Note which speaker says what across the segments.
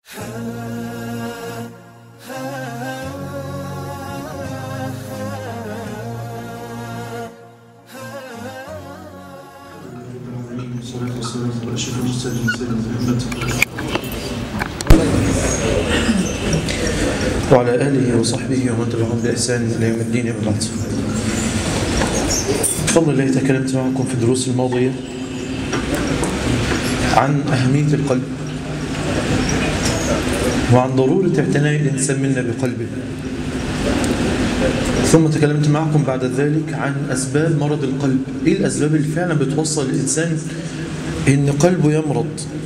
Speaker 1: والصلاة والسلام على أشرف المرسلين سيدنا محمد وعلى آله وصحبه ومن تبعهم بإحسان إلى يوم الدين أما بعد بفضل الله تكلمت معكم في الدروس الماضية عن أهمية القلب وعن ضرورة اعتناء الإنسان منا بقلبه ثم تكلمت معكم بعد ذلك عن أسباب مرض القلب إيه الأسباب اللي فعلا بتوصل الإنسان إن قلبه يمرض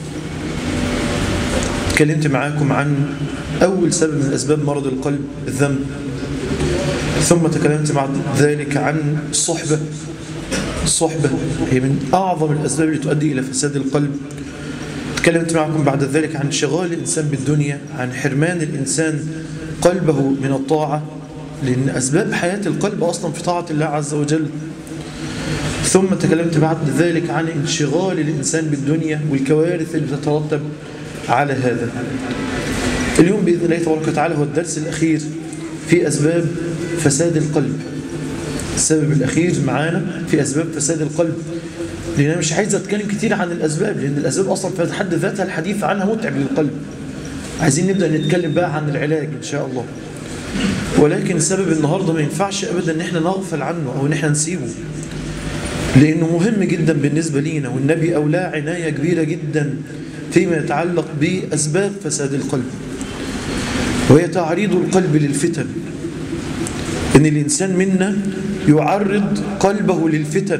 Speaker 1: تكلمت معاكم عن أول سبب من أسباب مرض القلب الذنب ثم تكلمت بعد ذلك عن الصحبة الصحبة هي من أعظم الأسباب اللي تؤدي إلى فساد القلب تكلمت معكم بعد ذلك عن شغال الإنسان بالدنيا عن حرمان الإنسان قلبه من الطاعة لأن أسباب حياة القلب أصلا في طاعة الله عز وجل ثم تكلمت بعد ذلك عن انشغال الإنسان بالدنيا والكوارث اللي تترتب على هذا اليوم بإذن الله تبارك وتعالى هو الدرس الأخير في أسباب فساد القلب السبب الأخير معانا في أسباب فساد القلب لأن أنا مش عايز أتكلم كتير عن الأسباب لأن الأسباب أصلا في حد ذاتها الحديث عنها متعب للقلب عايزين نبدأ نتكلم بقى عن العلاج إن شاء الله ولكن سبب النهاردة ما ينفعش أبدا إن احنا نغفل عنه أو إن احنا نسيبه لأنه مهم جدا بالنسبة لينا والنبي أولاه عناية كبيرة جدا فيما يتعلق بأسباب فساد القلب وهي تعريض القلب للفتن إن الإنسان منا يعرض قلبه للفتن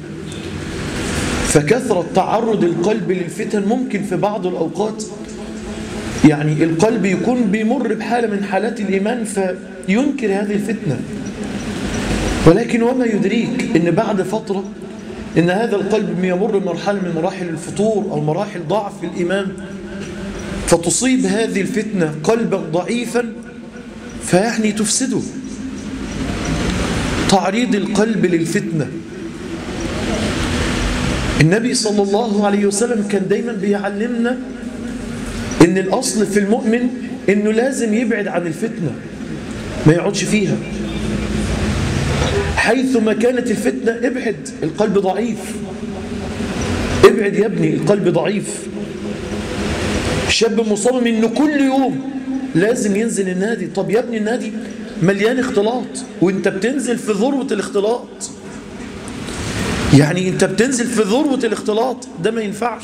Speaker 1: فكثرة تعرض القلب للفتن ممكن في بعض الأوقات يعني القلب يكون بيمر بحالة من حالات الإيمان فينكر هذه الفتنة ولكن وما يدريك إن بعد فترة إن هذا القلب يمر بمرحلة من مراحل الفطور أو مراحل ضعف في الإيمان فتصيب هذه الفتنة قلبا ضعيفا فيعني تفسده تعريض القلب للفتنة النبي صلى الله عليه وسلم كان دايما بيعلمنا ان الاصل في المؤمن انه لازم يبعد عن الفتنة ما يقعدش فيها حيثما كانت الفتنة ابعد القلب ضعيف ابعد يا ابني القلب ضعيف شاب مصمم انه كل يوم لازم ينزل النادي طب يا ابني النادي مليان اختلاط وانت بتنزل في ذروة الاختلاط يعني انت بتنزل في ذروة الاختلاط ده ما ينفعش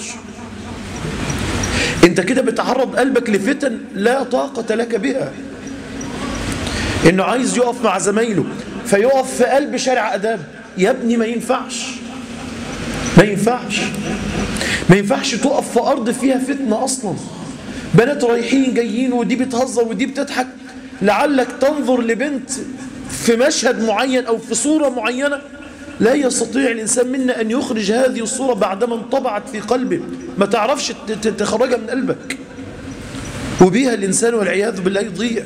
Speaker 1: انت كده بتعرض قلبك لفتن لا طاقة لك بها انه عايز يقف مع زمايله فيقف في قلب شارع اداب يا ابني ما ينفعش ما ينفعش ما ينفعش تقف في ارض فيها فتنة اصلا بنات رايحين جايين ودي بتهزر ودي بتضحك لعلك تنظر لبنت في مشهد معين او في صورة معينة لا يستطيع الإنسان منا أن يخرج هذه الصورة بعدما انطبعت في قلبه ما تعرفش تخرجها من قلبك وبيها الإنسان والعياذ بالله يضيع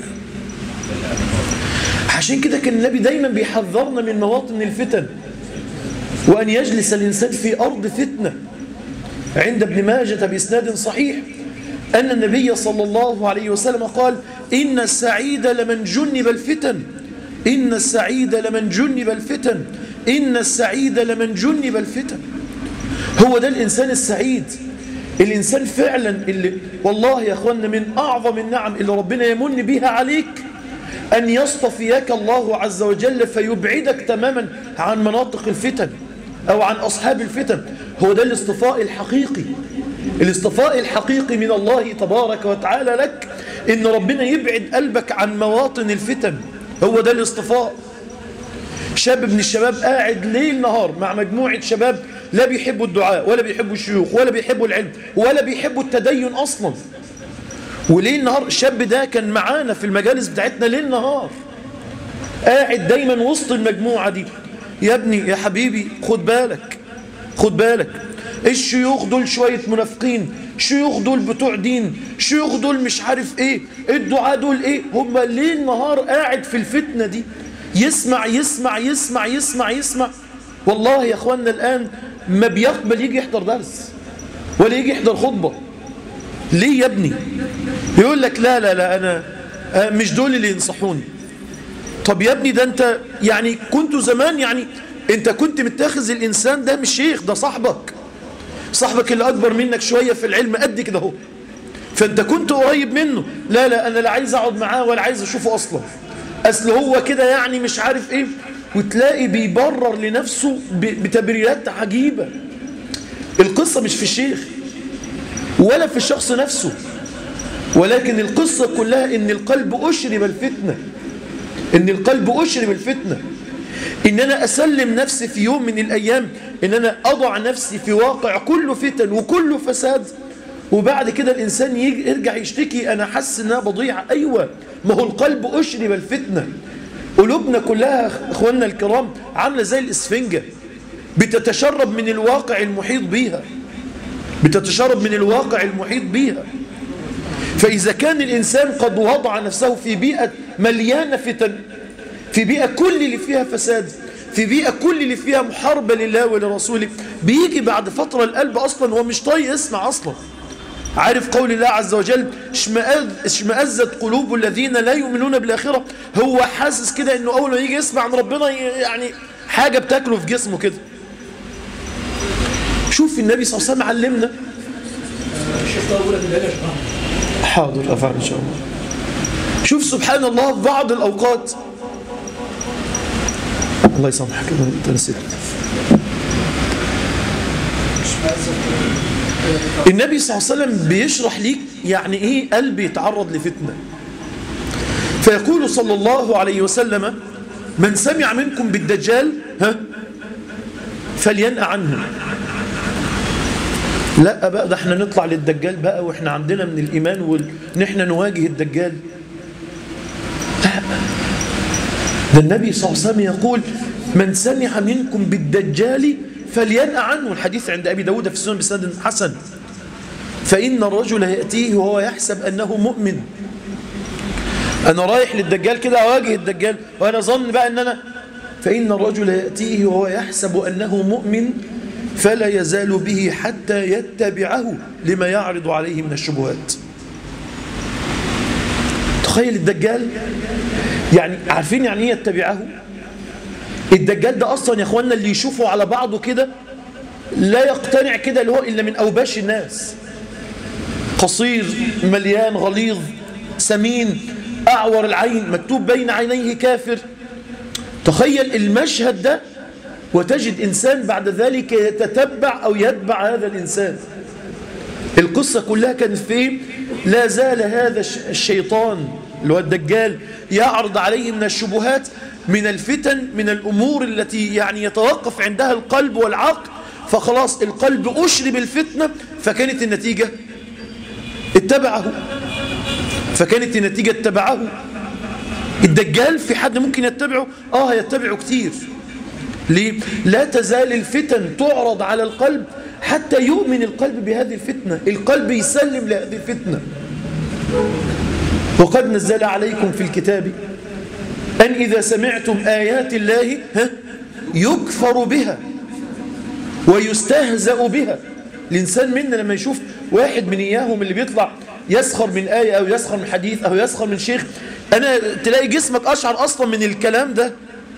Speaker 1: عشان كده كان النبي دايما بيحذرنا من مواطن الفتن وأن يجلس الإنسان في أرض فتنة عند ابن ماجة بإسناد صحيح أن النبي صلى الله عليه وسلم قال إن السعيد لمن جنب الفتن إن السعيد لمن جنب الفتن إن السعيد لمن جنب الفتن هو ده الإنسان السعيد الإنسان فعلا اللي والله يا أخوانا من أعظم النعم اللي ربنا يمن بها عليك أن يصطفيك الله عز وجل فيبعدك تماما عن مناطق الفتن أو عن أصحاب الفتن هو ده الاصطفاء الحقيقي الاصطفاء الحقيقي من الله تبارك وتعالى لك إن ربنا يبعد قلبك عن مواطن الفتن هو ده الاصطفاء شاب من الشباب قاعد ليل نهار مع مجموعة شباب لا بيحبوا الدعاء ولا بيحبوا الشيوخ ولا بيحبوا العلم ولا بيحبوا التدين أصلا وليل نهار الشاب ده كان معانا في المجالس بتاعتنا ليل نهار قاعد دايما وسط المجموعة دي يا ابني يا حبيبي خد بالك خد بالك الشيوخ دول شوية منافقين شيوخ دول بتوع دين شيوخ دول مش عارف ايه الدعاء دول ايه هم ليل نهار قاعد في الفتنة دي يسمع يسمع يسمع يسمع يسمع والله يا اخوانا الآن ما بيقبل يجي يحضر درس ولا يجي يحضر خطبة ليه يا ابني يقول لك لا لا لا أنا مش دول اللي ينصحوني طب يا ابني ده أنت يعني كنت زمان يعني أنت كنت متاخذ الإنسان ده مش شيخ ده صاحبك صاحبك اللي أكبر منك شوية في العلم قد كده هو فأنت كنت قريب منه لا لا أنا لا عايز أقعد معاه ولا عايز أشوفه أصلا أصل هو كده يعني مش عارف إيه وتلاقي بيبرر لنفسه بتبريرات عجيبة القصة مش في الشيخ ولا في الشخص نفسه ولكن القصة كلها ان القلب أشرب الفتنة ان القلب أشرب الفتنة ان انا اسلم نفسي في يوم من الايام ان انا اضع نفسي في واقع كله فتن وكله فساد وبعد كده الانسان يرجع يشتكي انا حاسس انها بضيعة ايوه ما هو القلب أشرب الفتنة قلوبنا كلها اخواننا الكرام عاملة زي الاسفنجة بتتشرب من الواقع المحيط بيها بتتشرب من الواقع المحيط بيها فإذا كان الإنسان قد وضع نفسه في بيئة مليانة فتن في بيئة كل اللي فيها فساد في بيئة كل اللي فيها محاربة لله ولرسوله بيجي بعد فترة القلب أصلا هو مش طايق يسمع أصلا عارف قول الله عز وجل اشمأزت قلوب الذين لا يؤمنون بالآخرة هو حاسس كده انه اول ما يجي يسمع عن ربنا يعني حاجة بتاكله في جسمه كده شوف النبي صلى الله عليه وسلم علمنا حاضر أفعل إن شاء الله شوف سبحان الله في بعض الأوقات الله يسامحك أنت نسيت النبي صلى الله عليه وسلم بيشرح ليك يعني ايه قلب يتعرض لفتنة فيقول صلى الله عليه وسلم من سمع منكم بالدجال ها فلينأ عنه لا بقى ده احنا نطلع للدجال بقى واحنا عندنا من الإيمان وان احنا نواجه الدجال لا ده النبي صلى الله عليه وسلم يقول من سمع منكم بالدجال فلينأ عنه الحديث عند أبي داود في السنن بسند حسن فإن الرجل يأتيه وهو يحسب أنه مؤمن أنا رايح للدجال كده أواجه الدجال وأنا ظن بقى أن أنا فإن الرجل يأتيه وهو يحسب أنه مؤمن فلا يزال به حتى يتبعه لما يعرض عليه من الشبهات تخيل الدجال يعني عارفين يعني ايه يتبعه الدجال ده اصلا يا اخوانا اللي يشوفه على بعضه كده لا يقتنع كده اللي هو الا من اوباش الناس قصير مليان غليظ سمين اعور العين مكتوب بين عينيه كافر تخيل المشهد ده وتجد إنسان بعد ذلك يتتبع أو يتبع هذا الإنسان القصة كلها كانت في لا زال هذا الشيطان اللي هو الدجال يعرض عليه من الشبهات من الفتن من الأمور التي يعني يتوقف عندها القلب والعقل فخلاص القلب أشرب الفتنة فكانت النتيجة اتبعه فكانت النتيجة اتبعه الدجال في حد ممكن يتبعه آه يتبعه كتير ليه؟ لا تزال الفتن تعرض على القلب حتى يؤمن القلب بهذه الفتنة القلب يسلم لهذه الفتنة وقد نزل عليكم في الكتاب أن إذا سمعتم آيات الله ها يكفر بها ويستهزأ بها الإنسان منا لما يشوف واحد من إياهم اللي بيطلع يسخر من آية أو يسخر من حديث أو يسخر من شيخ أنا تلاقي جسمك أشعر أصلا من الكلام ده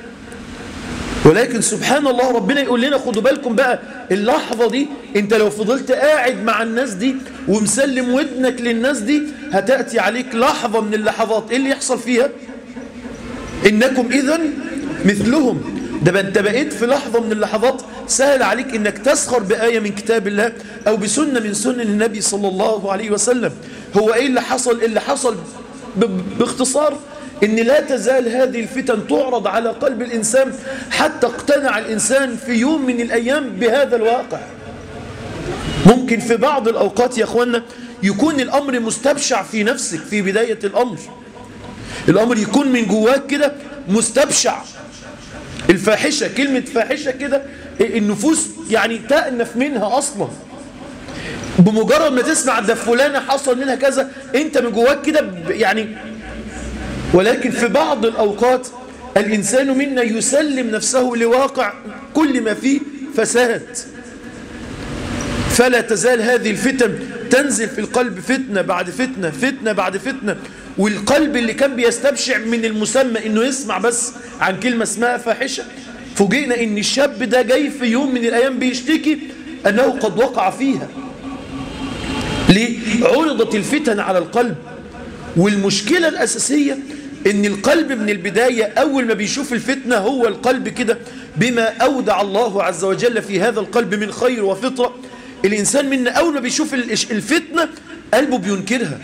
Speaker 1: ولكن سبحان الله ربنا يقول لنا خدوا بالكم بقى اللحظة دي انت لو فضلت قاعد مع الناس دي ومسلم ودنك للناس دي هتأتي عليك لحظة من اللحظات ايه اللي يحصل فيها انكم اذا مثلهم ده انت بقيت في لحظة من اللحظات سهل عليك انك تسخر بآية من كتاب الله او بسنة من سنن النبي صلى الله عليه وسلم هو ايه اللي حصل اللي حصل باختصار ان لا تزال هذه الفتن تعرض على قلب الإنسان حتى اقتنع الإنسان في يوم من الأيام بهذا الواقع ممكن في بعض الأوقات يا أخوانا يكون الأمر مستبشع في نفسك في بداية الأمر الأمر يكون من جواك كده مستبشع الفاحشة كلمة فاحشة كده النفوس يعني تأنف منها أصلا بمجرد ما تسمع ده فلانة حصل منها كذا انت من جواك كده يعني ولكن في بعض الأوقات الإنسان منا يسلم نفسه لواقع كل ما فيه فساد فلا تزال هذه الفتن تنزل في القلب فتنة بعد فتنة فتنة بعد فتنة والقلب اللي كان بيستبشع من المسمى انه يسمع بس عن كلمة اسمها فاحشة فوجئنا ان الشاب ده جاي في يوم من الايام بيشتكي انه قد وقع فيها ليه؟ عرضت الفتن على القلب والمشكلة الأساسية ان القلب من البداية أول ما بيشوف الفتنة هو القلب كده بما أودع الله عز وجل في هذا القلب من خير وفطرة الإنسان منا أول ما بيشوف الفتنة قلبه بينكرها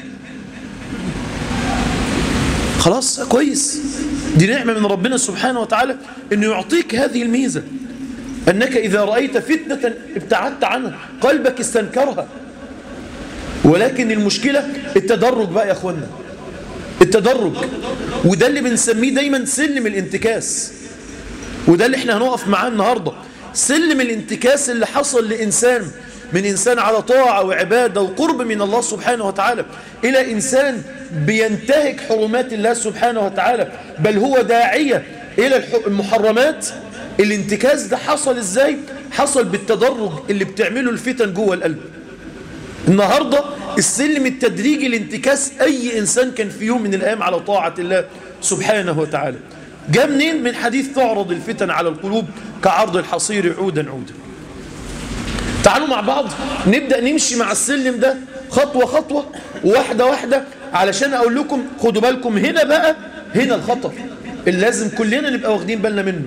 Speaker 1: خلاص كويس دي نعمة من ربنا سبحانه وتعالى أنه يعطيك هذه الميزة أنك إذا رأيت فتنة ابتعدت عنها قلبك استنكرها ولكن المشكلة التدرج بقى يا أخوانا التدرج وده اللي بنسميه دايما سلم الانتكاس وده اللي احنا هنقف معاه النهاردة سلم الانتكاس اللي حصل لإنسان من إنسان على طاعة وعبادة وقرب من الله سبحانه وتعالى إلى إنسان بينتهك حرمات الله سبحانه وتعالى بل هو داعية إلى المحرمات الانتكاس ده حصل إزاي؟ حصل بالتدرج اللي بتعمله الفتن جوه القلب النهاردة السلم التدريجي لانتكاس أي إنسان كان في يوم من الأيام على طاعة الله سبحانه وتعالى جاء منين من حديث تعرض الفتن على القلوب كعرض الحصير عودا عودا تعالوا مع بعض نبدأ نمشي مع السلم ده خطوة خطوة واحدة واحدة علشان أقول لكم خدوا بالكم هنا بقى هنا الخطر اللي لازم كلنا نبقى واخدين بالنا منه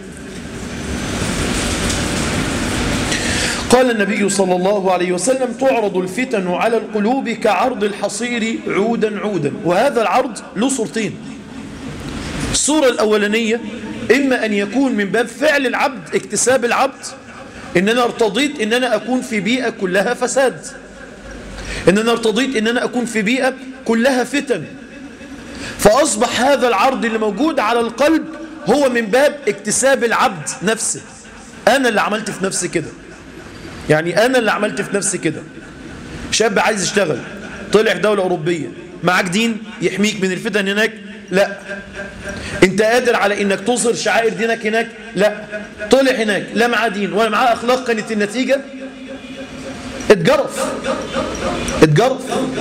Speaker 1: قال النبي صلى الله عليه وسلم تعرض الفتن على القلوب كعرض الحصير عودا عودا وهذا العرض له صورتين الصورة الأولانية إما أن يكون من باب فعل العبد اكتساب العبد إن أنا ارتضيت إن أنا أكون في بيئة كلها فساد إن أنا ارتضيت إن أنا أكون في بيئة كلها فتن فأصبح هذا العرض اللي موجود على القلب هو من باب اكتساب العبد نفسه أنا اللي عملت في نفسي كده يعني أنا اللي عملت في نفسي كده شاب عايز يشتغل طلع في دولة أوروبية معاك دين يحميك من الفتن هناك لا انت قادر على انك تظهر شعائر دينك هناك لا طلع هناك لا معاه دين ولا معاه اخلاق كانت النتيجة اتجرف اتجرف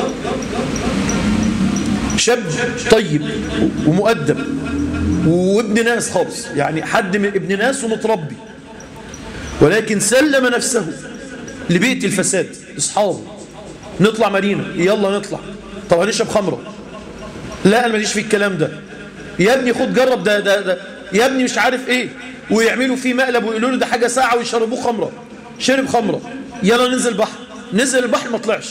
Speaker 1: شاب طيب ومؤدب وابن ناس خالص يعني حد من ابن ناس ومتربي ولكن سلم نفسه لبيئة الفساد اصحابه نطلع مدينة يلا نطلع طب هنشرب خمرة لا انا ماليش في الكلام ده يا ابني خد جرب ده ده ده يا ابني مش عارف ايه ويعملوا فيه مقلب ويقولوا له ده حاجه ساعه ويشربوه خمره شرب خمره يلا ننزل بحر نزل البحر ما طلعش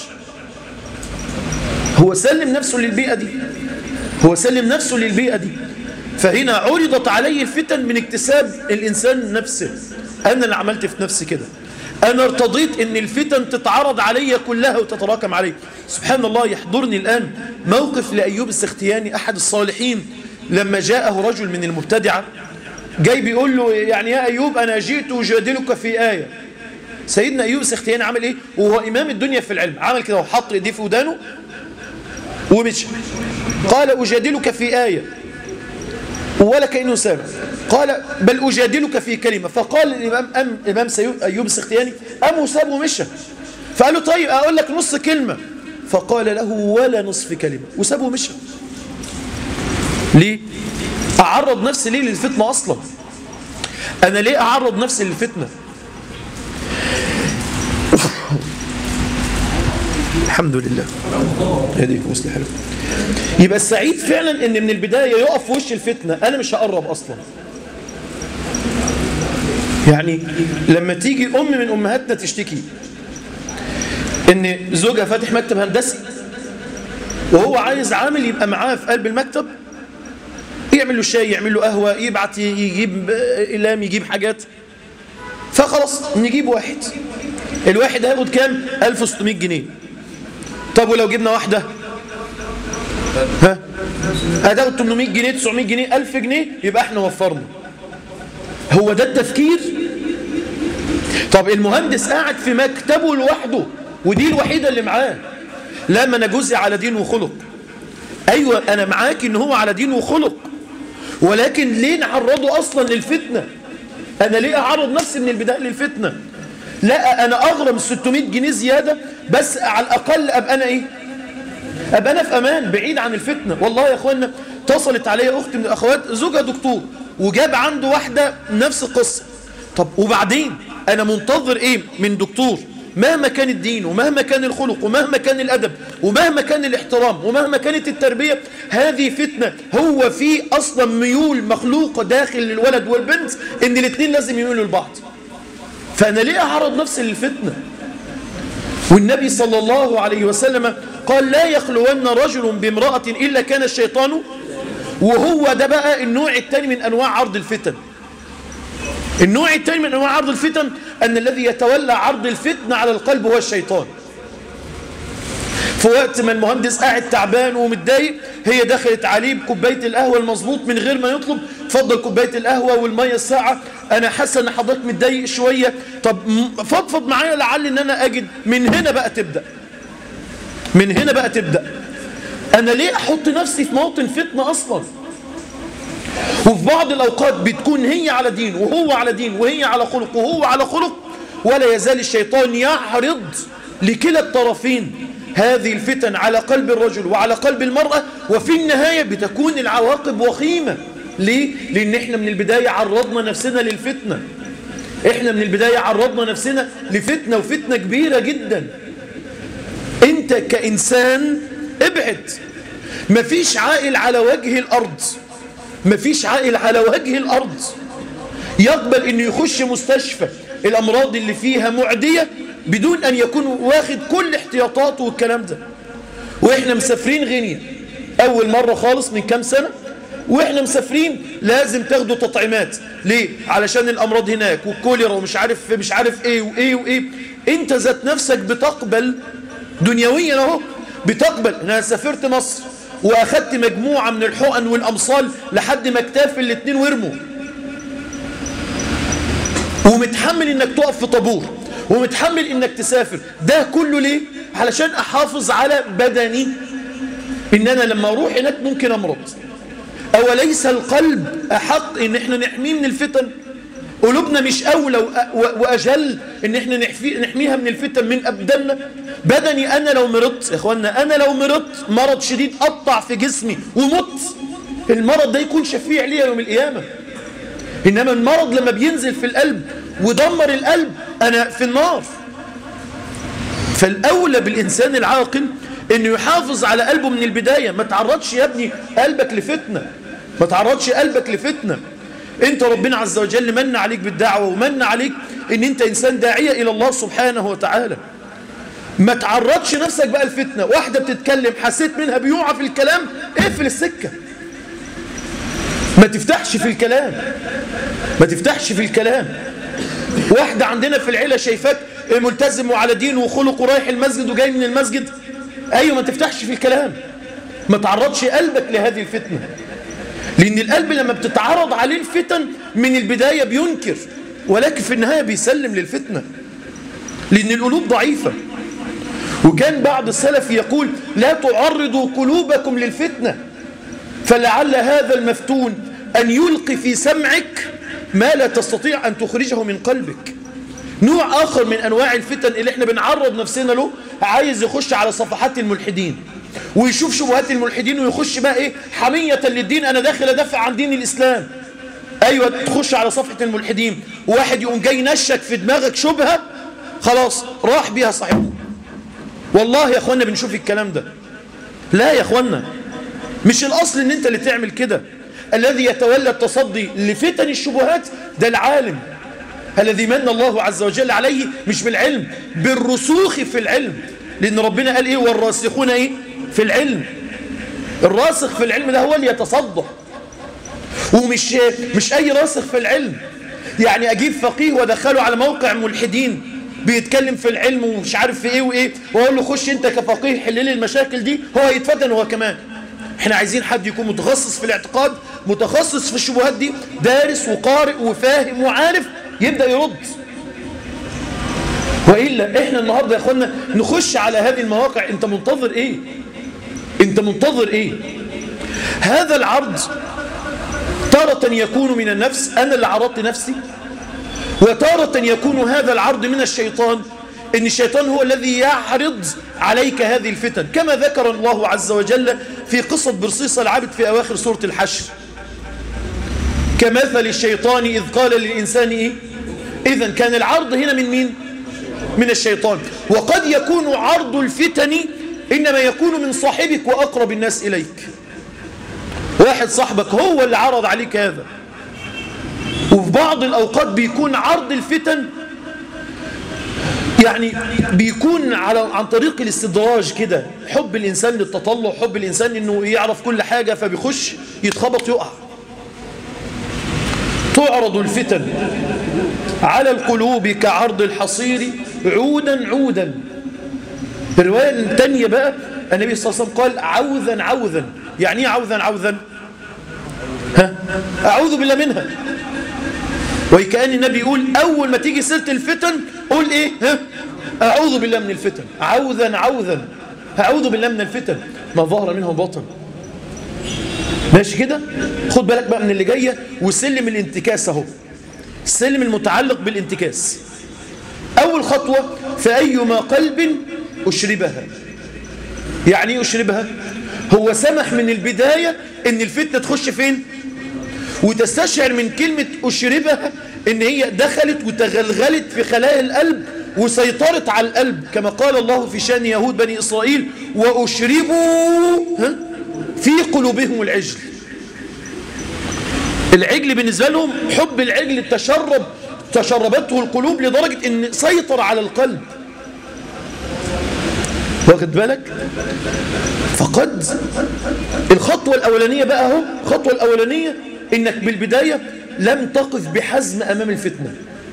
Speaker 1: هو سلم نفسه للبيئه دي هو سلم نفسه للبيئه دي فهنا عرضت عليه الفتن من اكتساب الانسان نفسه انا اللي عملت في نفسي كده انا ارتضيت ان الفتن تتعرض علي كلها وتتراكم علي سبحان الله يحضرني الان موقف لايوب السختياني احد الصالحين لما جاءه رجل من المبتدعة جاي بيقول له يعني يا أيوب أنا جئت أجادلك في آية سيدنا أيوب السختياني عمل إيه وهو إمام الدنيا في العلم عمل كده وحط إيديه في ودانه ومشى قال أجادلك في آية ولا كأنه سامع قال بل أجادلك في كلمة فقال الإمام أم إمام أيوب السختياني أم وساب ومشى فقال له طيب أقول لك نص كلمة فقال له ولا نصف كلمة وساب ومشى ليه أعرض نفسي ليه للفتنة أصلا أنا ليه أعرض نفسي للفتنة الحمد لله يديكم مثل حلو يبقى السعيد فعلا ان من البداية يقف في وش الفتنة انا مش هقرب اصلا يعني لما تيجي ام من امهاتنا تشتكي ان زوجها فاتح مكتب هندسي وهو عايز عامل يبقى معاه في قلب المكتب يعمل له شاي يعمل له قهوة يبعت يجيب إلام يجيب حاجات فخلاص نجيب واحد الواحد هياخد كام 1600 جنيه طب ولو جبنا واحدة ها هتاخد 800 جنيه 900 جنيه 1000 جنيه يبقى احنا وفرنا هو ده التفكير طب المهندس قاعد في مكتبه لوحده ودي الوحيدة اللي معاه لا ما انا جزء على دين وخلق ايوه انا معاك ان هو على دين وخلق ولكن ليه نعرضه اصلا للفتنة انا ليه اعرض نفسي من البداية للفتنة لا انا اغرم 600 جنيه زيادة بس على الأقل أبقى أنا إيه أبقى أنا في أمان بعيد عن الفتنة والله يا أخوانا اتصلت عليا أخت من الأخوات زوجها دكتور وجاب عنده واحدة نفس القصة طب وبعدين أنا منتظر إيه من دكتور مهما كان الدين ومهما كان الخلق ومهما كان الأدب ومهما كان الاحترام ومهما كانت التربية هذه فتنة هو في أصلا ميول مخلوقة داخل الولد والبنت إن الاثنين لازم يميلوا لبعض فأنا ليه أعرض نفسي للفتنة والنبي صلى الله عليه وسلم قال لا يخلون رجل بامرأة إلا كان الشيطان وهو ده بقى النوع الثاني من أنواع عرض الفتن النوع الثاني من أنواع عرض الفتن أن الذي يتولى عرض الفتنة على القلب هو الشيطان في وقت ما المهندس قاعد تعبان ومتضايق هي دخلت عليه بكوبايه القهوه المظبوط من غير ما يطلب اتفضل كوبايه القهوه والميه الساقعه انا حاسه ان حضرتك متضايق شويه طب فضفض معايا لعل ان انا اجد من هنا بقى تبدا من هنا بقى تبدا انا ليه احط نفسي في موطن فتنه اصلا وفي بعض الأوقات بتكون هي على دين وهو على دين وهي على خلق وهو على خلق ولا يزال الشيطان يعرض لكلا الطرفين هذه الفتن على قلب الرجل وعلى قلب المرأة وفي النهاية بتكون العواقب وخيمة ليه؟ لأن احنا من البداية عرضنا نفسنا للفتنة احنا من البداية عرضنا نفسنا لفتنة وفتنة كبيرة جدا انت كإنسان ابعد مفيش عائل على وجه الأرض مفيش عائل على وجه الأرض يقبل أنه يخش مستشفى الأمراض اللي فيها معدية بدون أن يكون واخد كل احتياطاته والكلام ده وإحنا مسافرين غينيا أول مرة خالص من كام سنة وإحنا مسافرين لازم تاخدوا تطعيمات ليه؟ علشان الأمراض هناك والكوليرا ومش عارف مش عارف إيه وإيه وإيه أنت ذات نفسك بتقبل دنيويا أهو بتقبل أنا سافرت مصر واخدت مجموعة من الحقن والامصال لحد ما اكتاف الاتنين ورموا ومتحمل انك تقف في طابور ومتحمل انك تسافر ده كله ليه علشان احافظ على بدني ان انا لما اروح هناك ممكن امرض اوليس القلب احق ان احنا نحميه من الفتن قلوبنا مش أولى وأجل إن إحنا نحميها من الفتن من أبداننا بدني أنا لو مرضت يا إخوانا أنا لو مرضت مرض شديد قطع في جسمي ومت المرض ده يكون شفيع ليا يوم القيامة إنما المرض لما بينزل في القلب ودمر القلب أنا في النار فالأولى بالإنسان العاقل إنه يحافظ على قلبه من البداية ما تعرضش يا ابني قلبك لفتنة ما تعرضش قلبك لفتنة انت ربنا عز وجل من عليك بالدعوة ومن عليك ان انت انسان داعية الى الله سبحانه وتعالى ما تعرضش نفسك بقى الفتنة واحدة بتتكلم حسيت منها بيوعى في الكلام اقفل السكة ما تفتحش في الكلام ما تفتحش في الكلام واحدة عندنا في العيلة شايفاك ملتزم وعلى دين وخلق ورايح المسجد وجاي من المسجد ايوه ما تفتحش في الكلام ما تعرضش قلبك لهذه الفتنة لأن القلب لما بتتعرض عليه الفتن من البداية بينكر ولكن في النهاية بيسلم للفتنة لأن القلوب ضعيفة وكان بعض السلف يقول لا تعرضوا قلوبكم للفتنة فلعل هذا المفتون أن يلقي في سمعك ما لا تستطيع أن تخرجه من قلبك نوع آخر من أنواع الفتن اللي احنا بنعرض نفسنا له عايز يخش على صفحات الملحدين ويشوف شبهات الملحدين ويخش بقى ايه حمية للدين انا داخل ادافع عن دين الاسلام ايوه تخش على صفحة الملحدين وواحد يقوم جاي نشك في دماغك شبهة خلاص راح بيها صاحبه والله يا اخوانا بنشوف الكلام ده لا يا اخوانا مش الاصل ان انت اللي تعمل كده الذي يتولى التصدي لفتن الشبهات ده العالم الذي من الله عز وجل عليه مش بالعلم بالرسوخ في العلم لأن ربنا قال إيه والراسخون إيه في العلم الراسخ في العلم ده هو اللي يتصدى ومش مش أي راسخ في العلم يعني أجيب فقيه وأدخله على موقع ملحدين بيتكلم في العلم ومش عارف في إيه وإيه وأقول له خش أنت كفقيه حل لي المشاكل دي هو يتفتن هو كمان احنا عايزين حد يكون متخصص في الاعتقاد متخصص في الشبهات دي دارس وقارئ وفاهم وعارف يبدأ يرد وإلا احنا النهاردة يا اخوانا نخش على هذه المواقع انت منتظر ايه انت منتظر ايه هذا العرض تارة يكون من النفس انا اللي عرضت نفسي وتارة يكون هذا العرض من الشيطان ان الشيطان هو الذي يعرض عليك هذه الفتن كما ذكر الله عز وجل في قصة برصيص العبد في أواخر سورة الحشر كمثل الشيطان إذ قال للإنسان إيه إذن كان العرض هنا من مين من الشيطان وقد يكون عرض الفتن إنما يكون من صاحبك وأقرب الناس إليك واحد صاحبك هو اللي عرض عليك هذا وفي بعض الأوقات بيكون عرض الفتن يعني بيكون على عن طريق الاستدراج كده حب الإنسان للتطلع حب الإنسان إنه يعرف كل حاجة فبيخش يتخبط يقع تعرض الفتن على القلوب كعرض الحصير عودا عودا الرواية الثانية بقى النبي صلى الله عليه وسلم قال عوذا عوذا يعني ايه عوذا عوذا ها أعوذ بالله منها وكأن النبي يقول أول ما تيجي سيرة الفتن قول إيه ها أعوذ بالله من الفتن عوذا عوذا أعوذ بالله من الفتن ما ظهر منه بطن ماشي كده خد بالك بقى من اللي جاية وسلم الانتكاس اهو السلم المتعلق بالانتكاس أول خطوة فأيما قلب أشربها يعني ايه أشربها هو سمح من البداية ان الفتنة تخش فين وتستشعر من كلمة أشربها ان هي دخلت وتغلغلت في خلايا القلب وسيطرت على القلب كما قال الله في شان يهود بني إسرائيل وأشربوا ها في قلوبهم العجل العجل بالنسبة لهم حب العجل تشرب تشربته القلوب لدرجة ان سيطر على القلب واخد بالك فقد الخطوة الأولانية بقى اهو الخطوة الأولانية انك بالبداية لم تقف بحزم أمام الفتنة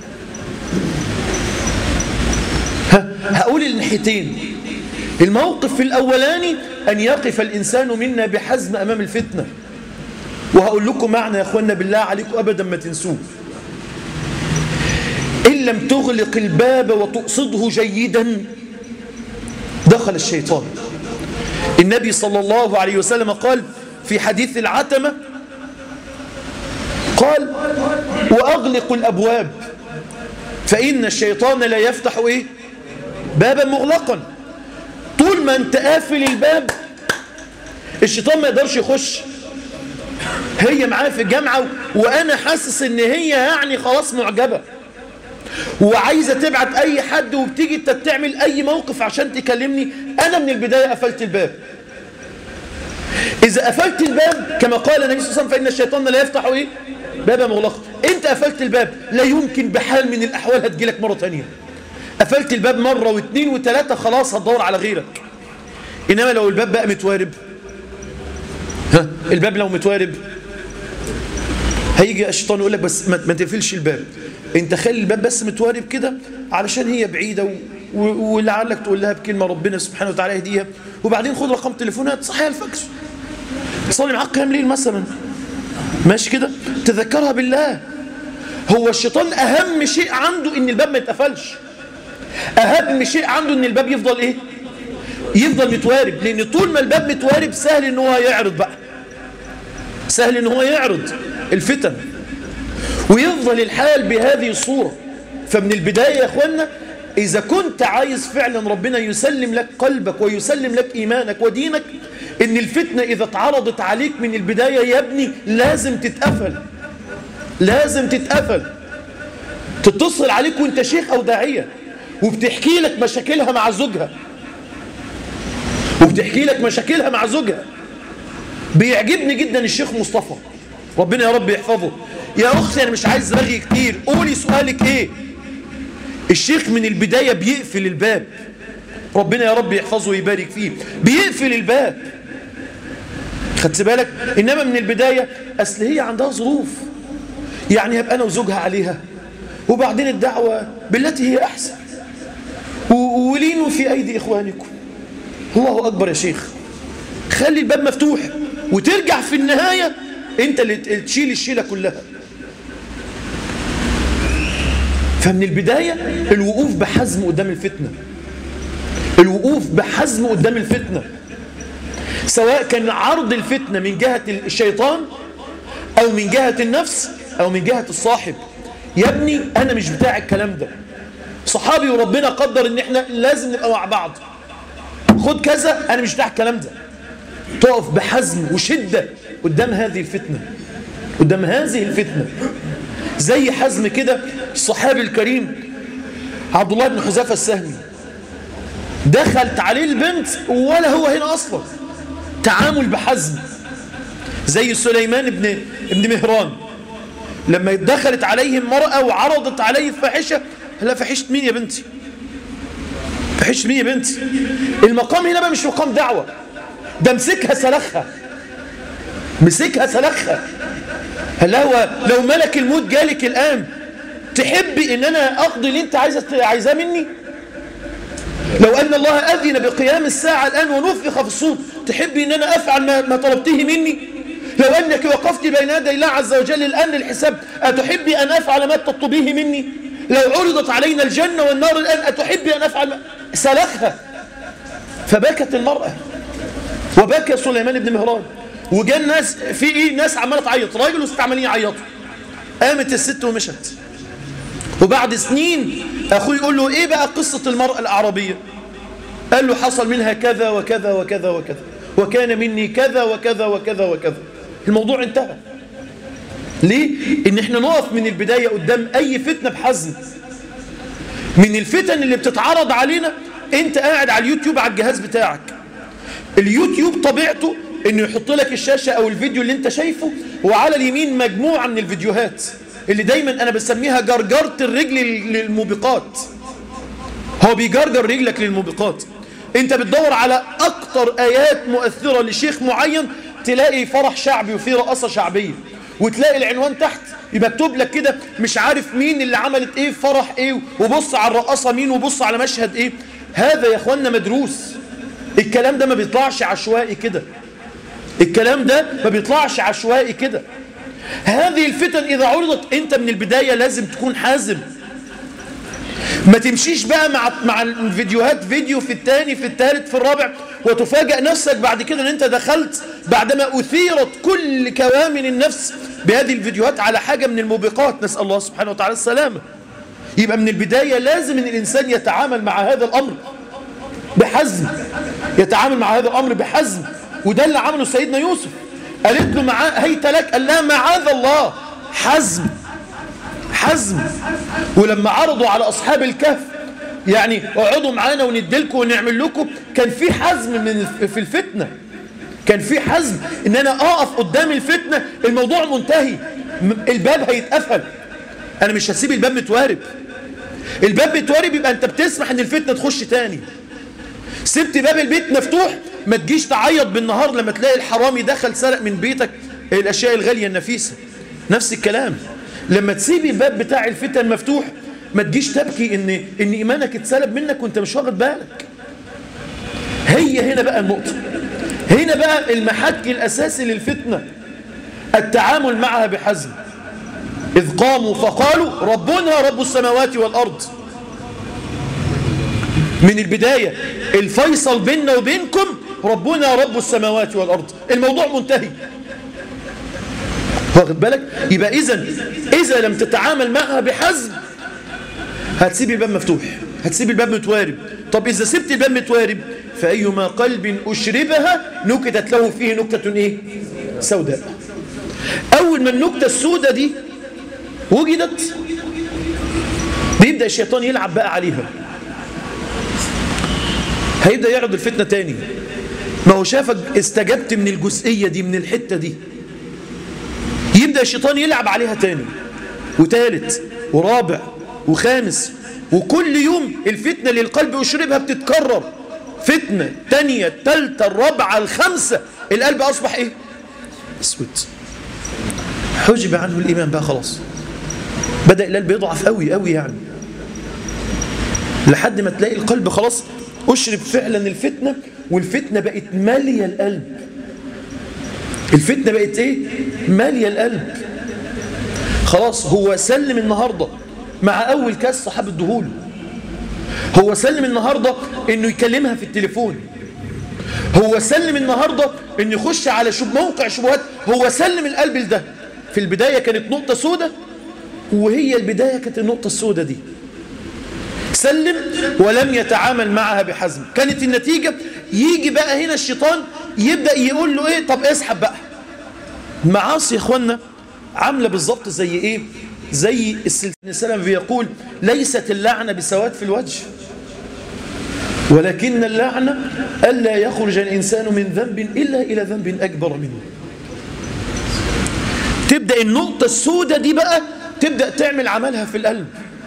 Speaker 1: هقول الناحيتين الموقف في الأولاني أن يقف الإنسان منا بحزم أمام الفتنة وهقول لكم معنى يا أخوانا بالله عليكم أبدا ما تنسوه إن لم تغلق الباب وتقصده جيدا دخل الشيطان النبي صلى الله عليه وسلم قال في حديث العتمة قال وأغلق الأبواب فإن الشيطان لا يفتح إيه بابا مغلقا طول ما انت قافل الباب الشيطان ما يقدرش يخش هي معايا في الجامعة وأنا حاسس إن هي يعني خلاص معجبة وعايزة تبعت أي حد وبتيجي انت تعمل أي موقف عشان تكلمني أنا من البداية قفلت الباب إذا قفلت الباب كما قال النبي صلى الله عليه وسلم فإن الشيطان لا يفتح إيه بابا مغلقا أنت قفلت الباب لا يمكن بحال من الأحوال هتجيلك مرة تانية قفلت الباب مرة واثنين وثلاثة خلاص هتدور على غيرك إنما لو الباب بقى متوارب ها الباب لو متوارب هيجي الشيطان يقول لك بس ما ما تقفلش الباب انت خلي الباب بس متوارب كده علشان هي بعيدة و... و... ولعلك تقول لها بكلمة ربنا سبحانه وتعالى يهديها وبعدين خد رقم تليفونها تصحيها الفجر صلي معاك قيام ليل مثلا ماشي كده تذكرها بالله هو الشيطان أهم شيء عنده إن الباب ما يتقفلش أهم شيء عنده إن الباب يفضل إيه يفضل متوارب لأن طول ما الباب متوارب سهل إن هو يعرض بقى سهل إن هو يعرض الفتن ويفضل الحال بهذه الصورة فمن البداية يا أخوانا إذا كنت عايز فعلا ربنا يسلم لك قلبك ويسلم لك إيمانك ودينك إن الفتنة إذا اتعرضت عليك من البداية يا ابني لازم تتقفل لازم تتقفل تتصل عليك وانت شيخ أو داعية وبتحكي لك مشاكلها مع زوجها وبتحكي لك مشاكلها مع زوجها بيعجبني جدا الشيخ مصطفى ربنا يا رب يحفظه يا أختي أنا مش عايز رغي كتير قولي سؤالك إيه الشيخ من البداية بيقفل الباب ربنا يا رب يحفظه ويبارك فيه بيقفل الباب خدت بالك إنما من البداية أصل هي عندها ظروف يعني هبقى أنا وزوجها عليها وبعدين الدعوة بالتي هي أحسن ولينوا في أيدي إخوانكم الله أكبر يا شيخ خلي الباب مفتوح وترجع في النهاية انت اللي تشيل الشيلة كلها فمن البداية الوقوف بحزم قدام الفتنة الوقوف بحزم قدام الفتنة سواء كان عرض الفتنة من جهة الشيطان أو من جهة النفس أو من جهة الصاحب يا ابني أنا مش بتاع الكلام ده صحابي وربنا قدر ان احنا لازم نبقى مع بعض خد كذا انا مش بتاع الكلام ده تقف بحزم وشدة قدام هذه الفتنة قدام هذه الفتنة زي حزم كده الصحابي الكريم عبد الله بن حذافة السهمي دخلت عليه البنت ولا هو هنا أصلا تعامل بحزم زي سليمان بن ابن مهران لما دخلت عليه المرأة وعرضت عليه الفاحشة لا فحشت مين يا بنتي فحشت مين يا بنتي المقام هنا بقى مش مقام دعوة ده مسكها سلخها مسكها سلخها هل هو لو ملك الموت جالك الآن تحبي ان انا اقضي اللي انت عايزه عايزاه مني لو ان الله اذن بقيام الساعه الان ونفخ في الصور تحبي ان انا افعل ما, ما طلبته مني لو انك وقفت بين يدي الله عز وجل الان للحساب اتحبي ان افعل ما تطلبيه مني لو عرضت علينا الجنه والنار الان اتحبي ان افعل ما سلخها فبكت المراه وبكى سليمان بن مهران وجاء الناس في ايه ناس عماله تعيط راجل وست عمالين يعيطوا قامت الست ومشت وبعد سنين اخوي يقول له ايه بقى قصة المرأة الاعرابية قال له حصل منها كذا وكذا وكذا وكذا وكان مني كذا وكذا وكذا وكذا الموضوع انتهى ليه ان احنا نقف من البداية قدام اي فتنة بحزم من الفتن اللي بتتعرض علينا انت قاعد على اليوتيوب على الجهاز بتاعك اليوتيوب طبيعته انه يحط لك الشاشة او الفيديو اللي انت شايفه وعلى اليمين مجموعة من الفيديوهات اللي دايما انا بسميها جرجرة الرجل للموبقات هو بيجرجر رجلك للموبقات انت بتدور على اكتر ايات مؤثرة لشيخ معين تلاقي فرح شعبي وفيه رقصة شعبية وتلاقي العنوان تحت يمكتوب لك كده مش عارف مين اللي عملت ايه في فرح ايه وبص على الرقصة مين وبص على مشهد ايه هذا يا اخوانا مدروس الكلام ده ما بيطلعش عشوائي كده الكلام ده ما بيطلعش عشوائي كده هذه الفتن إذا عرضت أنت من البداية لازم تكون حازم ما تمشيش بقى مع مع الفيديوهات فيديو في الثاني في الثالث في الرابع وتفاجأ نفسك بعد كده ان انت دخلت بعدما أثيرت كل كوامن النفس بهذه الفيديوهات على حاجة من الموبقات نسأل الله سبحانه وتعالى السلامة يبقى من البداية لازم ان الإنسان يتعامل مع هذا الأمر بحزم يتعامل مع هذا الأمر بحزم وده اللي عمله سيدنا يوسف قالت له معاه هيت لك قال لها معاذ الله حزم حزم ولما عرضوا على أصحاب الكهف يعني اقعدوا معانا وندلكم ونعمل لكم كان في حزم من في الفتنة كان في حزم ان انا اقف قدام الفتنة الموضوع منتهي الباب هيتقفل انا مش هسيب الباب متوارب الباب متوارب يبقى انت بتسمح ان الفتنة تخش تاني سبت باب البيت مفتوح ما تجيش تعيط بالنهار لما تلاقي الحرامي دخل سرق من بيتك الاشياء الغالية النفيسة نفس الكلام لما تسيب الباب بتاع الفتن مفتوح ما تجيش تبكي ان ان ايمانك اتسلب منك وانت مش واخد بالك هي هنا بقى النقطة هنا بقى المحك الاساسي للفتنة التعامل معها بحزم إذ قاموا فقالوا ربنا رب السماوات والأرض من البداية الفيصل بيننا وبينكم ربنا رب السماوات والأرض الموضوع منتهي واخد بالك يبقى إذا إذا لم تتعامل معها بحزم هتسيب الباب مفتوح هتسيب الباب متوارب طب إذا سبت الباب متوارب فأيما قلب أشربها نكتت له فيه نكتة إيه سوداء أول ما النكتة السوداء دي وجدت بيبدأ الشيطان يلعب بقى عليها هيبدأ يعرض الفتنة تاني ما هو شافك استجبت من الجزئية دي من الحتة دي يبدأ الشيطان يلعب عليها تاني وتالت ورابع وخامس وكل يوم الفتنة اللي القلب يشربها بتتكرر فتنة تانية التالتة الرابعة الخامسة القلب أصبح إيه اسود حجب عنه الإيمان بقى خلاص بدأ القلب يضعف قوي قوي يعني لحد ما تلاقي القلب خلاص أشرب فعلا الفتنة والفتنة بقت مالية القلب الفتنة بقت ايه مالية القلب خلاص هو سلم النهاردة مع أول كاس صحاب الدهول هو سلم النهاردة انه يكلمها في التليفون هو سلم النهاردة انه يخش على شب موقع شبهات هو سلم القلب لده في البداية كانت نقطة سودة وهي البداية كانت النقطة السودة دي سلم ولم يتعامل معها بحزم كانت النتيجة يجي بقى هنا الشيطان يبدأ يقول له ايه طب اسحب بقى معاصي يا اخوانا عاملة بالظبط زي ايه زي السلسلة بيقول ليست اللعنة بسواد في الوجه ولكن اللعنة ألا يخرج الإنسان من ذنب إلا إلى ذنب أكبر منه تبدأ النقطة السوداء دي بقى تبدأ تعمل عملها في القلب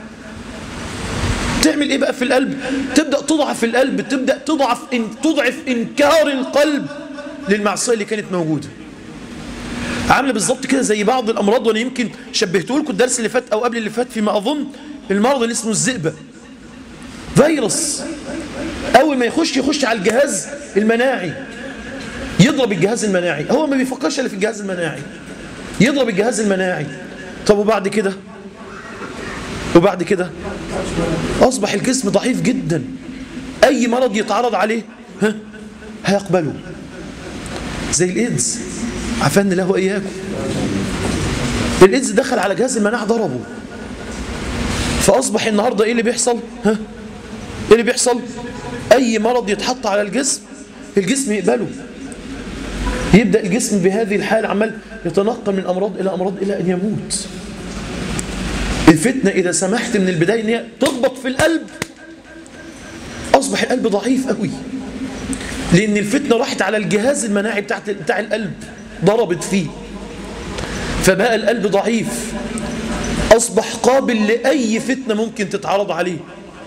Speaker 1: تعمل ايه بقى في القلب تبدأ تضعف القلب تبدأ تضعف إن تضعف إنكار القلب للمعصية اللي كانت موجودة عامله بالظبط كده زي بعض الأمراض وأنا يمكن شبهته لكم الدرس اللي فات أو قبل اللي فات فيما أظن المرض اللي اسمه الذئبة فيروس أول ما يخش يخش على الجهاز المناعي يضرب الجهاز المناعي هو ما بيفكرش إلا في الجهاز المناعي يضرب الجهاز المناعي طب وبعد كده وبعد كده أصبح الجسم ضعيف جدا أي مرض يتعرض عليه ها هيقبله زي الإيدز عفان الله وإياكم الإيدز دخل على جهاز المناعة ضربه فأصبح النهاردة إيه اللي بيحصل ها إيه اللي بيحصل أي مرض يتحط على الجسم الجسم يقبله يبدأ الجسم بهذه الحالة عمال يتنقل من أمراض إلى أمراض إلى أن يموت الفتنة إذا سمحت من البداية أن هي تخبط في القلب أصبح القلب ضعيف قوي لأن الفتنة راحت على الجهاز المناعي بتاع, بتاع القلب ضربت فيه فبقى القلب ضعيف أصبح قابل لأي فتنة ممكن تتعرض عليه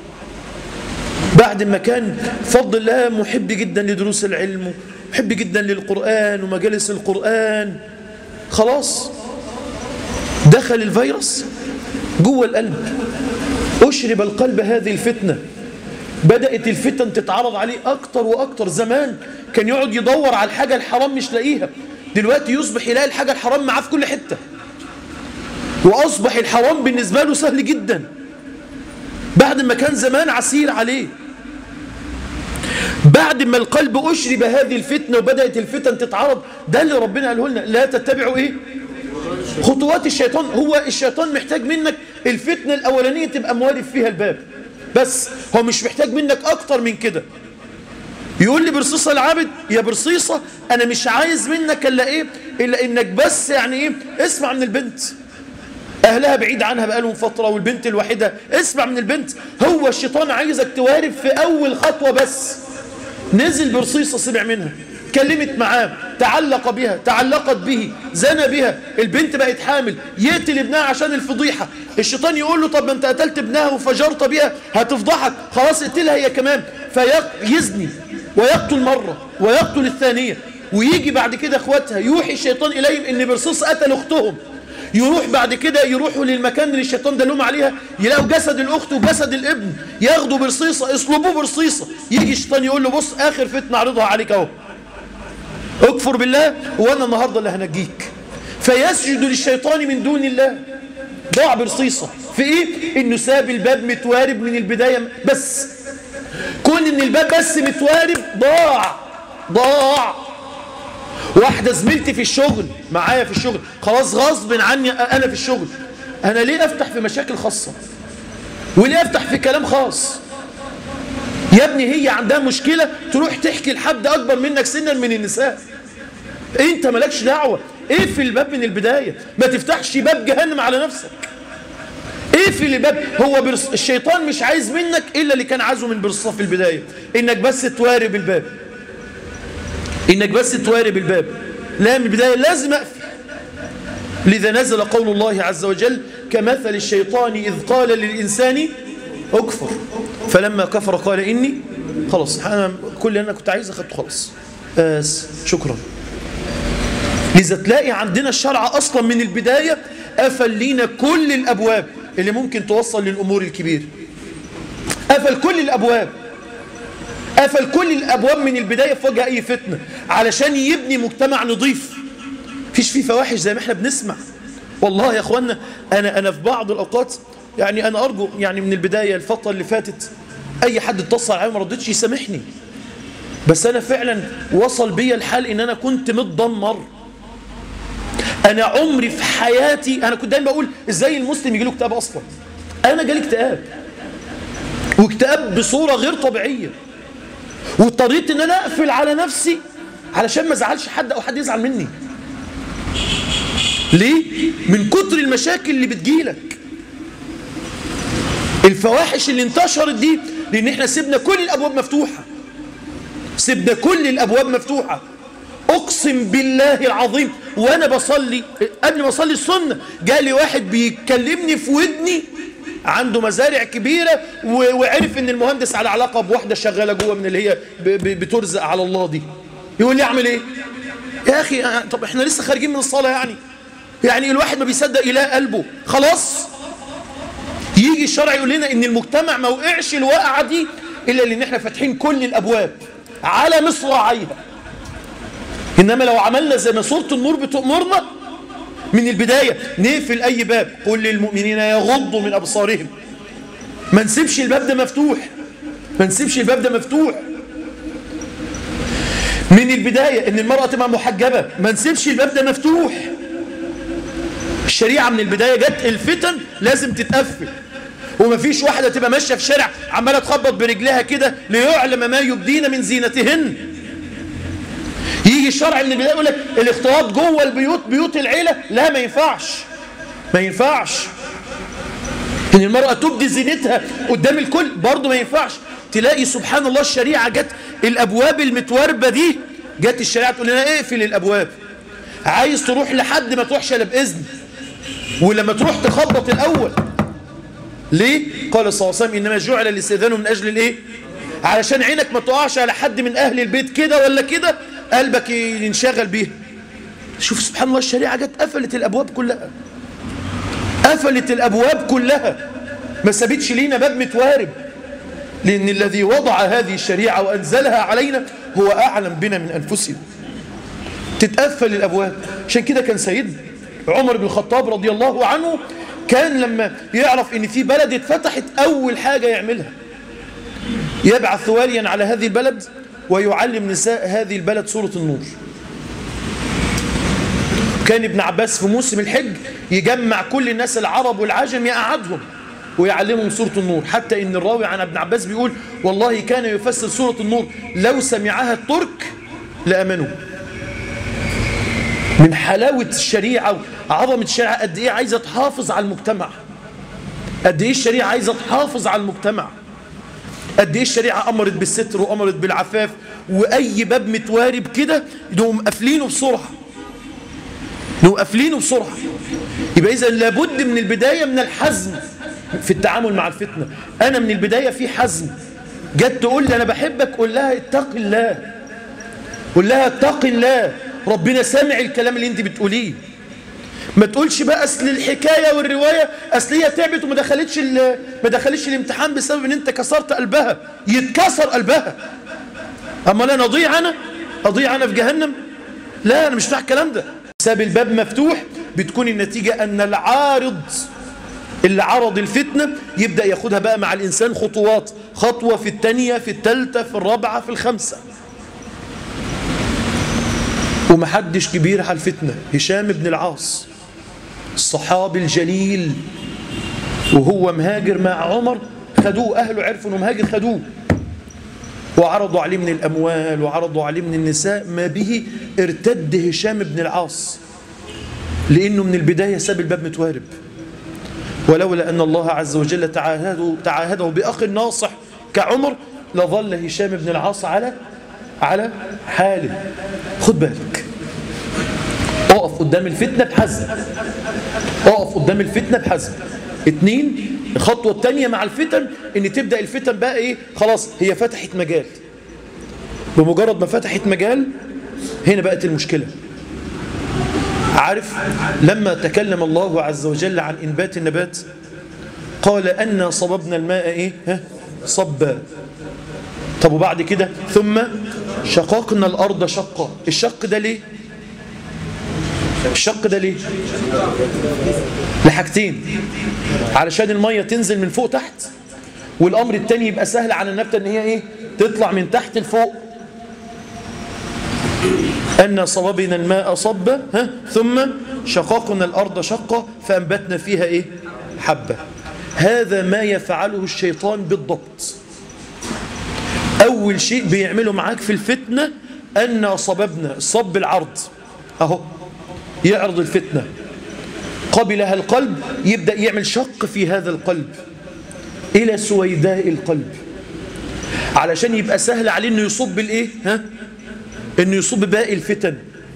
Speaker 1: بعد ما كان فضل الله محب جدا لدروس العلم محب جدا للقرآن ومجالس القرآن خلاص دخل الفيروس جوه القلب أشرب القلب هذه الفتنة بدأت الفتن تتعرض عليه أكتر وأكتر زمان كان يقعد يدور على الحاجة الحرام مش لاقيها دلوقتي يصبح يلاقي الحاجة الحرام معاه في كل حتة وأصبح الحرام بالنسبة له سهل جدا بعد ما كان زمان عسير عليه بعد ما القلب أشرب هذه الفتنة وبدأت الفتن تتعرض ده اللي ربنا قاله لنا لا تتبعوا إيه خطوات الشيطان هو الشيطان محتاج منك الفتنة الأولانية تبقى موالف فيها الباب بس هو مش محتاج منك أكتر من كده يقول لي برصيصة العابد يا برصيصة أنا مش عايز منك إلا إيه إلا إنك بس يعني إيه اسمع من البنت أهلها بعيد عنها بقالهم فترة والبنت الوحيدة اسمع من البنت هو الشيطان عايزك توارب في أول خطوة بس نزل برصيصة سمع منها كلمت معاه تعلق بها تعلقت به زنى بها البنت بقت حامل يقتل ابنها عشان الفضيحة الشيطان يقول له طب ما انت قتلت ابنها وفجرت بها هتفضحك خلاص اقتلها هي كمان فيزني ويقتل مرة ويقتل الثانية ويجي بعد كده اخواتها يوحي الشيطان اليهم ان برصيص قتل اختهم يروح بعد كده يروحوا للمكان اللي الشيطان دلهم عليها يلاقوا جسد الاخت وجسد الابن ياخدوا برصيصه يصلبوه برصيصه يجي الشيطان يقول له بص اخر فتنه عرضها عليك اهو اكفر بالله وانا النهارده اللي هنجيك فيسجد للشيطان من دون الله ضاع برصيصه في ايه انه ساب الباب متوارب من البدايه بس كون ان الباب بس متوارب ضاع ضاع واحدة زميلتي في الشغل معايا في الشغل خلاص غصب عني أنا في الشغل أنا ليه أفتح في مشاكل خاصة وليه أفتح في كلام خاص يا ابني هي عندها مشكلة تروح تحكي لحد أكبر منك سنا من النساء انت مالكش دعوة اقفل الباب من البداية ما تفتحش باب جهنم على نفسك اقفل الباب هو برص... الشيطان مش عايز منك إلا اللي كان عايزه من برصة في البداية إنك بس توارب الباب إنك بس توارب الباب لا من البداية لازم أقفل لذا نزل قول الله عز وجل كمثل الشيطان إذ قال للإنسان أكفر فلما كفر قال إني خلاص أنا كل اللي أنا كنت عايز أخذته خلاص بس شكرا لذا تلاقي عندنا الشرع أصلا من البداية قفل لينا كل الأبواب اللي ممكن توصل للأمور الكبير قفل كل الأبواب قفل كل الأبواب من البداية في وجه أي فتنة علشان يبني مجتمع نظيف فيش فيه فواحش زي ما احنا بنسمع والله يا أخوانا أنا, أنا في بعض الأوقات يعني أنا أرجو يعني من البداية الفترة اللي فاتت أي حد اتصل عليه ما ردتش يسامحني بس أنا فعلا وصل بيا الحال إن أنا كنت متدمر أنا عمري في حياتي أنا كنت دايما بقول إزاي المسلم يجي له اكتئاب أصلا أنا جالي اكتئاب واكتئاب بصورة غير طبيعية واضطريت ان انا اقفل على نفسي علشان ما ازعلش حد او حد يزعل مني ليه من كتر المشاكل اللي بتجيلك الفواحش اللي انتشرت دي لان احنا سيبنا كل الابواب مفتوحه سيبنا كل الابواب مفتوحه اقسم بالله العظيم وانا بصلي قبل ما اصلي السنه جالي واحد بيكلمني في ودني عنده مزارع كبيره وعرف ان المهندس على علاقه بواحده شغاله جوه من اللي هي بترزق على الله دي يقول لي اعمل ايه يا اخي طب احنا لسه خارجين من الصلاه يعني يعني الواحد ما بيصدق اله قلبه خلاص يجي الشرع يقول لنا ان المجتمع ما وقعش الوقعه دي الا لان احنا فاتحين كل الابواب على مصراعيها انما لو عملنا زي ما سوره النور بتامرنا من البدايه نقفل اي باب قل للمؤمنين يغضوا من ابصارهم ما نسيبش الباب ده مفتوح ما نسيبش الباب ده مفتوح من البدايه ان المراه تبقى محجبه ما نسيبش الباب ده مفتوح الشريعه من البدايه جت الفتن لازم تتقفل ومفيش واحدة تبقى ماشية في شارع عمالة تخبط برجلها كده ليعلم ما يبدين من زينتهن يجي الشرع من البداية يقول لك الاختلاط جوه البيوت بيوت العيلة لا ما ينفعش ما ينفعش ان المرأة تبدي زينتها قدام الكل برضه ما ينفعش تلاقي سبحان الله الشريعة جت الابواب المتوربة دي جت الشريعة تقول لنا اقفل الابواب عايز تروح لحد ما تروحش الا باذن ولما تروح تخبط الاول ليه قال صلى الله عليه وسلم انما جعل الاستئذان من اجل الايه علشان عينك ما تقعش على حد من اهل البيت كده ولا كده قلبك ينشغل بيه شوف سبحان الله الشريعه جت قفلت الابواب كلها قفلت الابواب كلها ما سابتش لينا باب متوارب لان الذي وضع هذه الشريعه وانزلها علينا هو اعلم بنا من انفسنا تتقفل الابواب عشان كده كان سيدنا عمر بن الخطاب رضي الله عنه كان لما يعرف ان في بلد اتفتحت اول حاجة يعملها يبعث واليا على هذه البلد ويعلم نساء هذه البلد سورة النور كان ابن عباس في موسم الحج يجمع كل الناس العرب والعجم يقعدهم ويعلمهم سورة النور حتى ان الراوي عن ابن عباس بيقول والله كان يفسر سورة النور لو سمعها الترك لأمنوا من حلاوة الشريعة وعظمة الشريعة قد إيه عايزة تحافظ على المجتمع قد إيه الشريعة عايزة تحافظ على المجتمع قد إيه الشريعة أمرت بالستر وأمرت بالعفاف وأي باب متوارب كده نقوم قافلينه بسرعة نقوم قافلينه بسرعة يبقى إذا لابد من البداية من الحزم في التعامل مع الفتنة أنا من البداية في حزم جت تقول لي أنا بحبك قول لها اتق الله قول لها اتق الله ربنا سامع الكلام اللي انت بتقوليه ما تقولش بقى اصل الحكايه والروايه اصل هي تعبت وما دخلتش ما دخلتش الامتحان بسبب ان انت كسرت قلبها يتكسر قلبها اما لا اضيع انا اضيع انا في جهنم لا انا مش بتاع الكلام ده ساب الباب مفتوح بتكون النتيجه ان العارض اللي عرض الفتنه يبدا ياخدها بقى مع الانسان خطوات خطوه في الثانيه في الثالثه في الرابعه في الخامسه ومحدش كبير على الفتنة هشام بن العاص الصحابي الجليل وهو مهاجر مع عمر خدوه أهله عرفوا أنه مهاجر خدوه وعرضوا عليه من الأموال وعرضوا عليه من النساء ما به ارتد هشام بن العاص لأنه من البداية ساب الباب متوارب ولولا أن الله عز وجل تعاهده, تعاهده بأخ ناصح كعمر لظل هشام بن العاص على على حاله خد بالك اقف قدام الفتنة بحزم اقف قدام الفتنة بحزم اتنين الخطوة التانية مع الفتن ان تبدأ الفتن بقى ايه خلاص هي فتحت مجال بمجرد ما فتحت مجال هنا بقت المشكلة عارف لما تكلم الله عز وجل عن إنبات النبات قال أن صببنا الماء إيه ها صبا طب وبعد كده ثم شققنا الأرض شقا الشق ده ليه الشق ده ليه لحاجتين علشان المية تنزل من فوق تحت والأمر التاني يبقى سهل على النبتة ان هي ايه تطلع من تحت لفوق أن صببنا الماء صبا ها ثم شققنا الأرض شقا فأنبتنا فيها إيه حبة هذا ما يفعله الشيطان بالضبط أول شيء بيعمله معاك في الفتنة أن صببنا صب العرض أهو يعرض الفتنة قبلها القلب يبدأ يعمل شق في هذا القلب إلى سويداء القلب علشان يبقى سهل عليه أنه يصب الإيه ها؟ أنه يصب باقي الفتن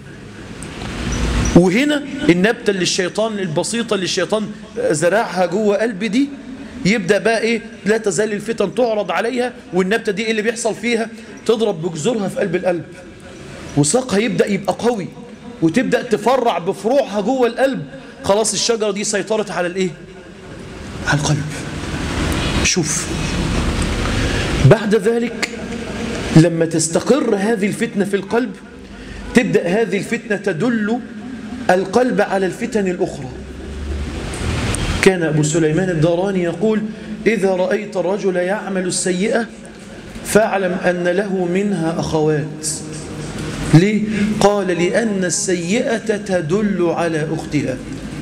Speaker 1: وهنا النبتة اللي الشيطان البسيطة اللي الشيطان زرعها جوه قلبي دي يبدأ بقى إيه لا تزال الفتن تعرض عليها والنبتة دي إيه اللي بيحصل فيها تضرب بجذورها في قلب القلب وساقها يبدأ يبقى قوي وتبدأ تفرع بفروعها جوه القلب خلاص الشجرة دي سيطرت على الإيه على القلب شوف بعد ذلك لما تستقر هذه الفتنة في القلب تبدأ هذه الفتنة تدل القلب على الفتن الأخرى كان أبو سليمان الداراني يقول إذا رأيت الرجل يعمل السيئة فاعلم أن له منها أخوات ليه؟ قال لأن السيئة تدل على أختها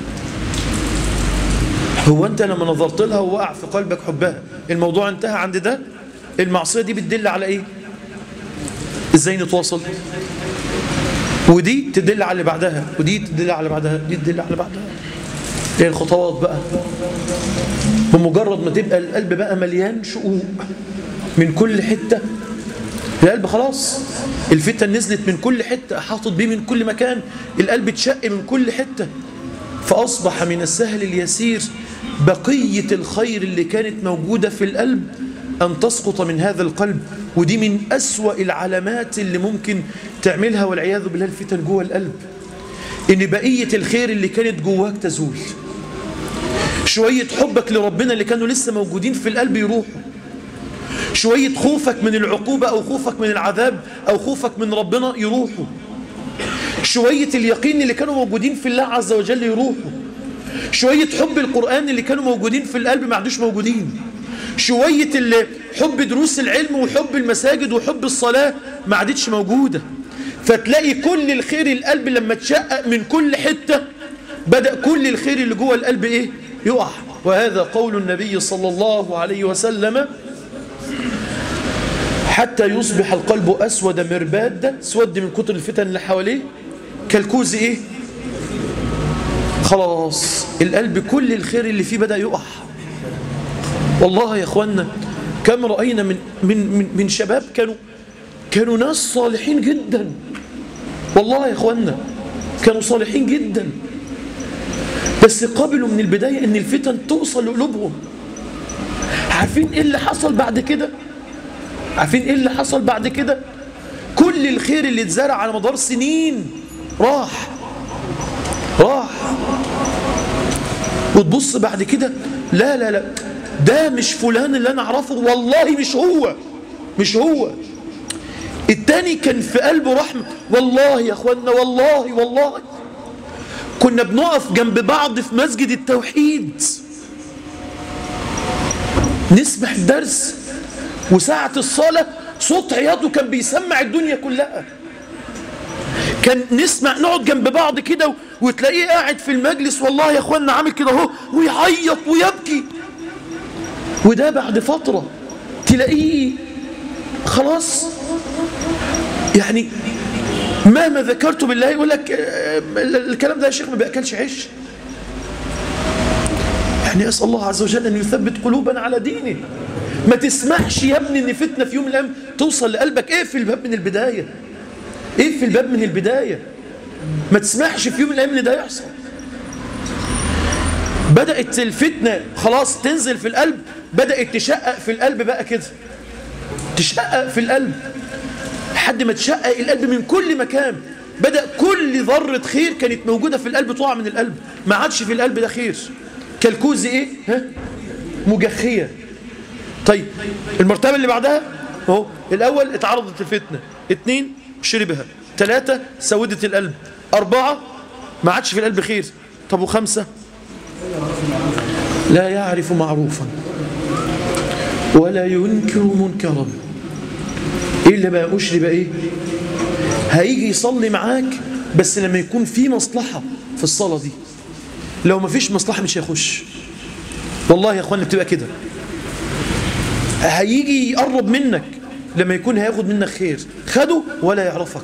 Speaker 1: هو أنت لما نظرت لها ووقع في قلبك حبها الموضوع انتهى عند ده المعصية دي بتدل على إيه إزاي نتواصل ودي تدل على اللي بعدها ودي تدل على اللي بعدها دي تدل على اللي بعدها ايه الخطوات بقى بمجرد ما تبقى القلب بقى مليان شقوق من كل حتة القلب خلاص الفتن نزلت من كل حتة أحاطت بيه من كل مكان القلب اتشق من كل حتة فأصبح من السهل اليسير بقية الخير اللي كانت موجودة في القلب أن تسقط من هذا القلب ودي من أسوأ العلامات اللي ممكن تعملها والعياذ بالله الفتن جوه القلب إن بقية الخير اللي كانت جواك تزول شوية حبك لربنا اللي كانوا لسه موجودين في القلب يروحوا شوية خوفك من العقوبة أو خوفك من العذاب أو خوفك من ربنا يروحوا شوية اليقين اللي كانوا موجودين في الله عز وجل يروحوا شوية حب القرآن اللي كانوا موجودين في القلب ما عادوش موجودين شوية اللي حب دروس العلم وحب المساجد وحب الصلاة ما عادتش موجودة فتلاقي كل الخير القلب لما تشقق من كل حتة بدأ كل الخير اللي جوه القلب إيه يقع وهذا قول النبي صلى الله عليه وسلم حتى يصبح القلب أسود مرباد اسود من كتر الفتن اللي حواليه كالكوز إيه خلاص القلب كل الخير اللي فيه بدأ يقع والله يا اخوانا كم رأينا من, من, من, من شباب كانوا كانوا ناس صالحين جدا والله يا اخوانا كانوا صالحين جدا بس قبلوا من البداية ان الفتن توصل لقلوبهم عارفين ايه اللي حصل بعد كده عارفين ايه اللي حصل بعد كده كل الخير اللي اتزرع على مدار سنين راح راح وتبص بعد كده لا لا لا ده مش فلان اللي انا اعرفه والله مش هو مش هو التاني كان في قلبه رحمة والله يا اخوانا والله والله كنا بنقف جنب بعض في مسجد التوحيد نسمع الدرس وساعة الصلاة صوت عياطه كان بيسمع الدنيا كلها كان نسمع نقعد جنب بعض كده وتلاقيه قاعد في المجلس والله يا اخوانا عامل كده اهو ويعيط ويبكي وده بعد فترة تلاقيه خلاص يعني مهما ذكرته بالله يقول لك الكلام ده يا شيخ ما بياكلش عيش يعني اسال الله عز وجل ان يثبت قلوبنا على دينه ما تسمحش يا ابني ان فتنه في يوم من الايام توصل لقلبك اقفل الباب من البدايه اقفل الباب من البدايه ما تسمحش في يوم من الايام ان ده يحصل بدات الفتنه خلاص تنزل في القلب بدات تشقق في القلب بقى كده تشقق في القلب لحد ما تشقق القلب من كل مكان بدأ كل ذرة خير كانت موجودة في القلب تقع من القلب ما عادش في القلب ده خير كالكوز ايه ها مجخية طيب المرتبة اللي بعدها اهو الاول اتعرضت الفتنة اتنين شربها ثلاثة سودت القلب أربعة ما عادش في القلب خير طب وخمسة لا يعرف معروفا ولا ينكر منكرا ايه اللي بقى أشرب ايه هيجي يصلي معاك بس لما يكون في مصلحة في الصلاة دي لو ما فيش مصلحة مش هيخش والله يا اخوانا بتبقى كده هيجي يقرب منك لما يكون هياخد منك خير خده ولا يعرفك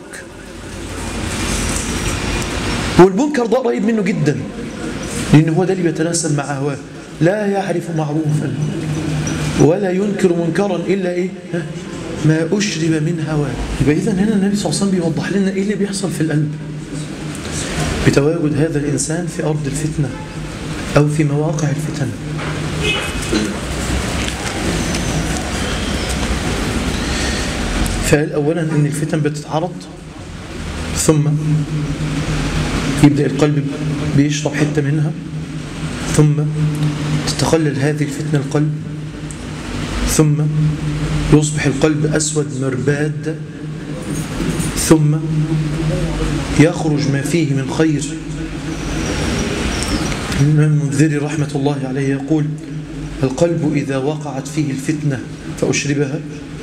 Speaker 1: والمنكر ده قريب منه جدا لأن هو ده اللي بيتناسب مع هواه لا يعرف معروفا ولا ينكر منكرا إلا إيه ها؟ ما أشرب من هواه يبقى إذا هنا النبي صلى الله عليه وسلم بيوضح لنا إيه اللي بيحصل في القلب بتواجد هذا الإنسان في أرض الفتنة أو في مواقع الفتن فقال أولا أن الفتن بتتعرض ثم يبدأ القلب بيشرب حتة منها ثم تتخلل هذه الفتنة القلب ثم يصبح القلب أسود مرباد ثم يخرج ما فيه من خير الإمام المنذري رحمة الله عليه يقول القلب إذا وقعت فيه الفتنة فأشربها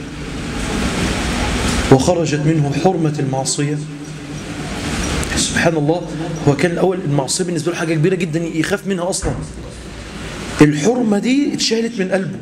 Speaker 1: وخرجت منه حرمة المعصية سبحان الله هو كان الأول المعصية بالنسبة له حاجة كبيرة جدا يخاف منها أصلا الحرمة دي اتشالت من قلبه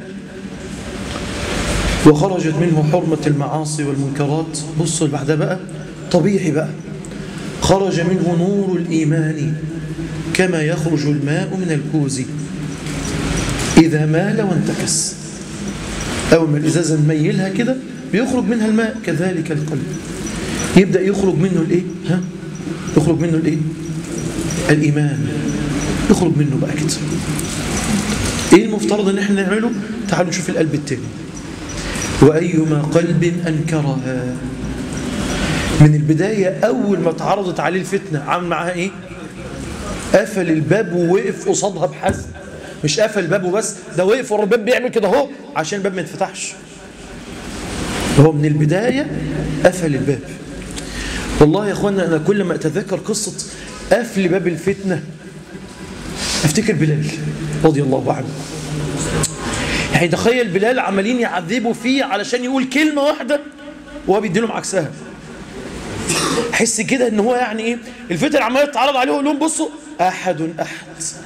Speaker 1: وخرجت منه حرمة المعاصي والمنكرات بصوا اللي بعدها بقى طبيعي بقى خرج منه نور الإيمان كما يخرج الماء من الكوز إذا مال وانتكس أول ما الإزازة نميلها كده بيخرج منها الماء كذلك القلب يبدأ يخرج منه الإيه؟ ها؟ يخرج منه الإيه؟ الإيمان يخرج منه بقى كده إيه المفترض إن إحنا نعمله؟ تعالوا نشوف القلب التاني وأيما قلب أنكرها من البداية أول ما تعرضت عليه الفتنة عمل معاها إيه؟ قفل الباب ووقف قصادها بحزم مش قفل الباب وبس ده وقف ورا الباب بيعمل كده اهو عشان الباب ما يتفتحش هو من البداية قفل الباب والله يا اخوانا انا كل ما اتذكر قصة قفل باب الفتنة افتكر بلال رضي الله عنه يعني تخيل بلال عمالين يعذبوا فيه علشان يقول كلمة واحدة وهو بيدي لهم عكسها حس كده ان هو يعني ايه الفتن عماله تتعرض عليه ويقول لهم بصوا احد احد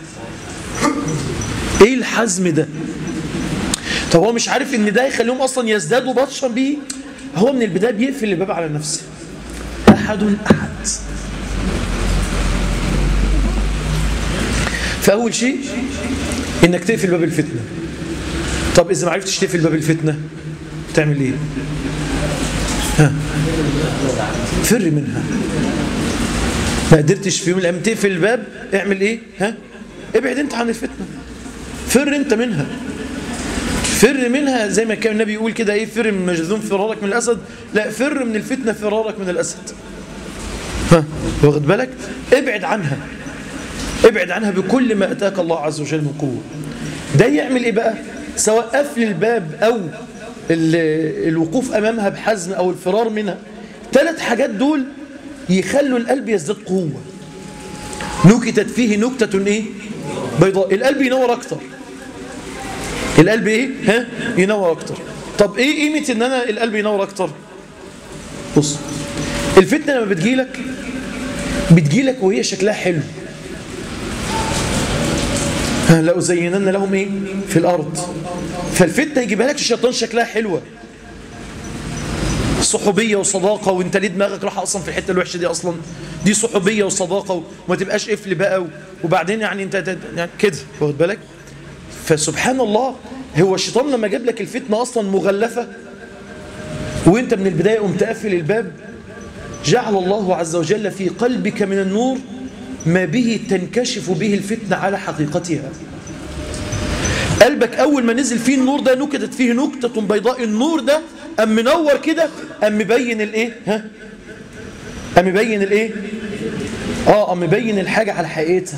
Speaker 1: ايه الحزم ده طب هو مش عارف ان ده يخليهم اصلا يزدادوا بطشا بيه هو من البدايه بيقفل الباب على نفسه احد احد فاول شيء انك تقفل باب الفتنه طب اذا ما عرفتش تقفل باب الفتنه تعمل ايه ها فر منها ما قدرتش في يوم من الايام تقفل الباب اعمل ايه ها ابعد انت عن الفتنه فر انت منها فر منها زي ما كان النبي يقول كده ايه فر من مجذوم فرارك من الاسد لا فر من الفتنه فرارك من الاسد ها واخد بالك ابعد عنها ابعد عنها بكل ما اتاك الله عز وجل من قوه ده يعمل ايه بقى سواء قفل الباب او الوقوف امامها بحزم او الفرار منها ثلاث حاجات دول يخلوا القلب يزداد قوه نكتت فيه نكته ايه بيضاء القلب ينور اكتر القلب ايه ها ينور اكتر طب ايه قيمه ان انا القلب ينور اكتر بص الفتنه لما بتجيلك بتجيلك وهي شكلها حلو لا أزينن لهم ايه في الارض فالفتنه يجيبها لك الشيطان شكلها حلوه صحوبيه وصداقه وانت ليه دماغك راح اصلا في الحته الوحشه دي اصلا دي صحوبيه وصداقه وما تبقاش قفل بقى وبعدين يعني انت يعني كده واخد بالك فسبحان الله هو الشيطان لما جاب لك الفتنه اصلا مغلفه وانت من البدايه قمت قافل الباب جعل الله عز وجل في قلبك من النور ما به تنكشف به الفتنه على حقيقتها قلبك اول ما نزل فيه النور ده نكتت فيه نكته بيضاء النور ده ام منور كده ام مبين الايه ها ام مبين الايه اه ام مبين الحاجه على حقيقتها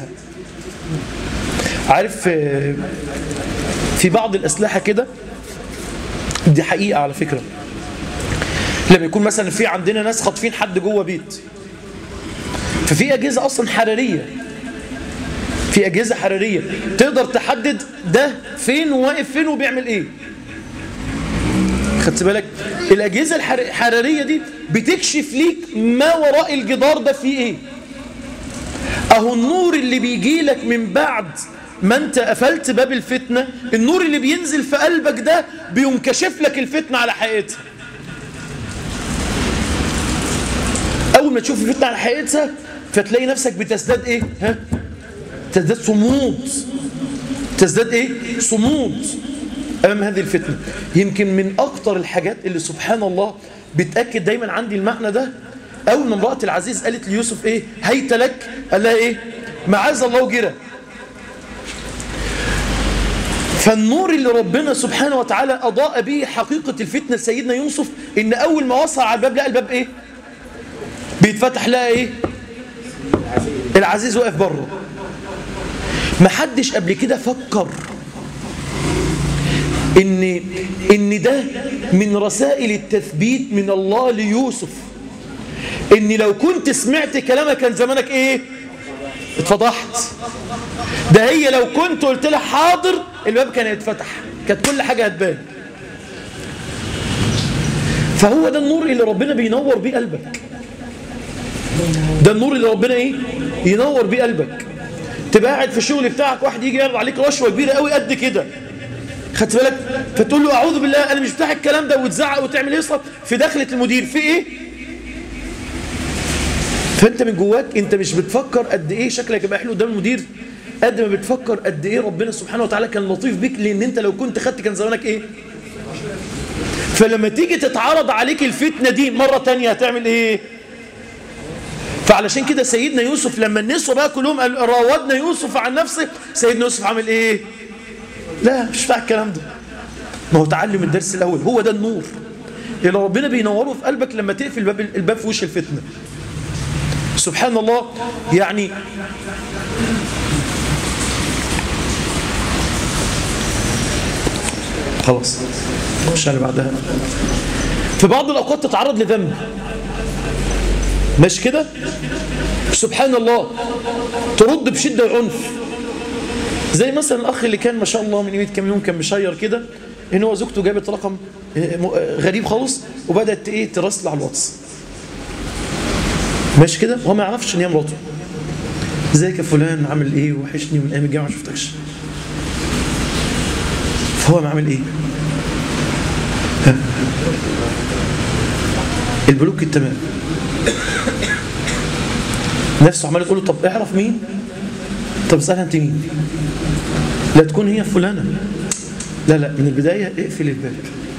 Speaker 1: عارف في بعض الاسلحه كده دي حقيقه على فكره لما يكون مثلا في عندنا ناس خاطفين حد جوه بيت ففي اجهزه اصلا حراريه في اجهزه حراريه تقدر تحدد ده فين وواقف فين وبيعمل ايه خدت بالك الاجهزه الحراريه دي بتكشف ليك ما وراء الجدار ده فيه ايه اهو النور اللي بيجي لك من بعد ما انت قفلت باب الفتنة النور اللي بينزل في قلبك ده بينكشف لك الفتنة على حقيقتها اول ما تشوف الفتنة على حقيقتها فتلاقي نفسك بتزداد ايه ها تزداد صمود تزداد ايه صمود امام هذه الفتنة يمكن من اكتر الحاجات اللي سبحان الله بتأكد دايما عندي المعنى ده اول ما امرأة العزيز قالت ليوسف ايه هيت لك قال لها ايه معاذ الله جرى فالنور اللي ربنا سبحانه وتعالى أضاء به حقيقة الفتنة لسيدنا يوسف إن أول ما وصل على الباب لقى الباب إيه بيتفتح لقى إيه العزيز واقف بره ما حدش قبل كده فكر إن, إن ده من رسائل التثبيت من الله ليوسف إن لو كنت سمعت كلامك كان زمانك إيه اتفضحت ده هي لو كنت قلت لها حاضر الباب كان يتفتح كانت كل حاجة هتبان فهو ده النور اللي ربنا بينور بيه قلبك ده النور اللي ربنا ايه ينور بيه قلبك تبقى قاعد في الشغل بتاعك واحد يجي يعرض عليك رشوه كبيره قوي قد كده خدت بالك فتقول له اعوذ بالله انا مش بتاع الكلام ده وتزعق وتعمل ايه في دخله المدير في ايه فانت من جواك انت مش بتفكر قد ايه شكلك يبقى حلو قدام المدير قد ما بتفكر قد ايه ربنا سبحانه وتعالى كان لطيف بيك لان انت لو كنت خدت كان زمانك ايه فلما تيجي تتعرض عليك الفتنة دي مرة تانية هتعمل ايه فعلشان كده سيدنا يوسف لما النسوة بقى كلهم راودنا يوسف عن نفسه سيدنا يوسف عمل ايه لا مش بتاع الكلام ده ما هو تعلم الدرس الاول هو ده النور اللي ربنا بينوره في قلبك لما تقفل الباب الباب في وش الفتنه سبحان الله يعني خلاص مش اللي بعدها في بعض الأوقات تتعرض لذنب مش كده سبحان الله ترد بشدة وعنف زي مثلا الأخ اللي كان ما شاء الله من يميت كم يوم كان مشير كده إن هو زوجته جابت رقم غريب خالص وبدأت إيه ترسل على الواتس ماشي كده وهو ما يعرفش ان هي مراته ازيك يا فلان عامل ايه وحشني من ايام الجامعه ما شفتكش فهو عامل ايه ها. البلوك التمام نفسه عمال يقول له طب اعرف مين طب اسالها انت مين لا تكون هي فلانه لا لا من البدايه اقفل الباب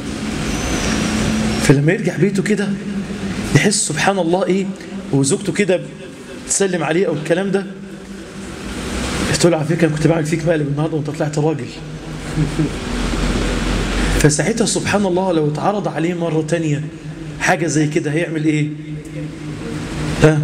Speaker 1: فلما يرجع بيته كده يحس سبحان الله ايه وزوجته كده تسلم عليه او الكلام ده تقول على فكره انا كنت بعمل فيك مقلب النهارده وانت طلعت راجل فساعتها سبحان الله لو اتعرض عليه مره تانية حاجه زي كده هيعمل ايه ها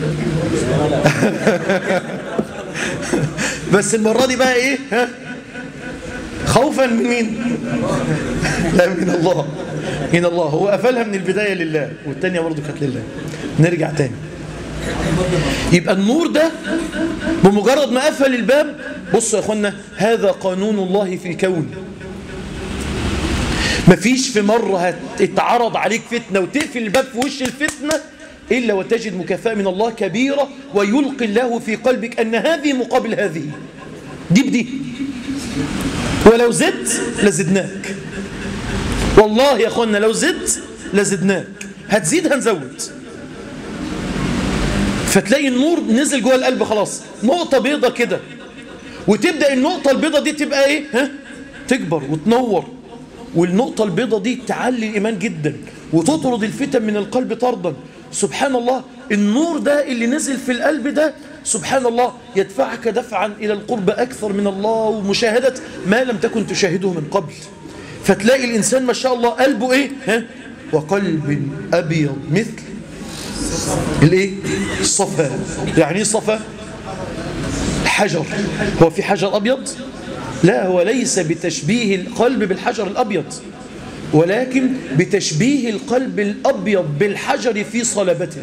Speaker 1: بس المره دي بقى ايه ها خوفا من مين لا من الله من الله هو قفلها من البدايه لله والثانيه برضه كانت لله نرجع تاني يبقى النور ده بمجرد ما قفل الباب بصوا يا اخوانا هذا قانون الله في الكون مفيش في مرة هتتعرض عليك فتنة وتقفل الباب في وش الفتنة إلا وتجد مكافأة من الله كبيرة ويلقي الله في قلبك أن هذه مقابل هذه دي بدي ولو زدت لزدناك والله يا أخوانا لو زدت لزدناك هتزيد هنزود فتلاقي النور نزل جوه القلب خلاص نقطة بيضة كده وتبدأ النقطة البيضة دي تبقى ايه ها؟ تكبر وتنور والنقطة البيضة دي تعلي الإيمان جدا وتطرد الفتن من القلب طردا سبحان الله النور ده اللي نزل في القلب ده سبحان الله يدفعك دفعا إلى القرب أكثر من الله ومشاهدة ما لم تكن تشاهده من قبل فتلاقي الإنسان ما شاء الله قلبه إيه ها؟ وقلب أبيض مثل الايه الصفا يعني ايه صفا حجر هو في حجر ابيض لا هو ليس بتشبيه القلب بالحجر الابيض ولكن بتشبيه القلب الابيض بالحجر في صلابته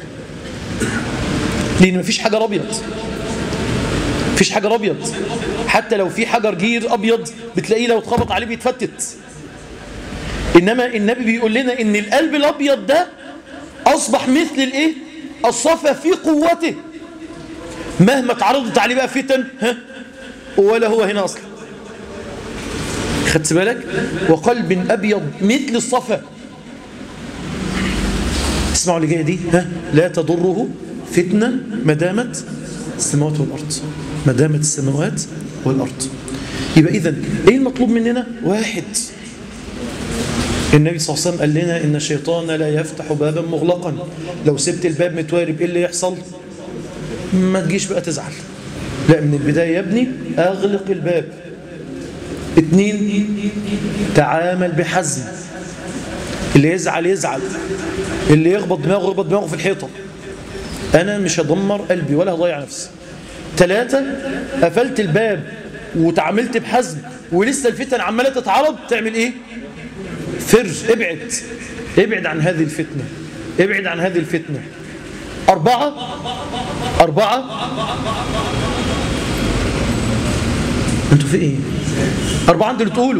Speaker 1: لان مفيش حجر ابيض مفيش حجر ابيض حتى لو في حجر جير ابيض بتلاقيه لو اتخبط عليه بيتفتت انما النبي بيقول لنا ان القلب الابيض ده أصبح مثل الإيه؟ الصفا في قوته مهما تعرضت عليه بقى فتن ها؟ ولا هو هنا أصلا خدت بالك وقلب أبيض مثل الصفا اسمعوا اللي جايه دي ها لا تضره فتنة ما دامت السماوات والأرض ما دامت السماوات والأرض يبقى إذا إيه المطلوب مننا واحد النبي صلى الله عليه وسلم قال لنا إن الشيطان لا يفتح بابا مغلقا لو سبت الباب متوارب إيه اللي يحصل ما تجيش بقى تزعل لا من البداية يا ابني أغلق الباب اتنين تعامل بحزم اللي يزعل يزعل اللي يخبط دماغه يخبط دماغه في الحيطة أنا مش هدمر قلبي ولا هضيع نفسي ثلاثة قفلت الباب وتعاملت بحزم ولسه الفتن عمالة تتعرض تعمل ايه فر ابعد ابعد عن هذه الفتنة ابعد عن هذه الفتنة أربعة أربعة انتوا في ايه أربعة انتوا اللي تقولوا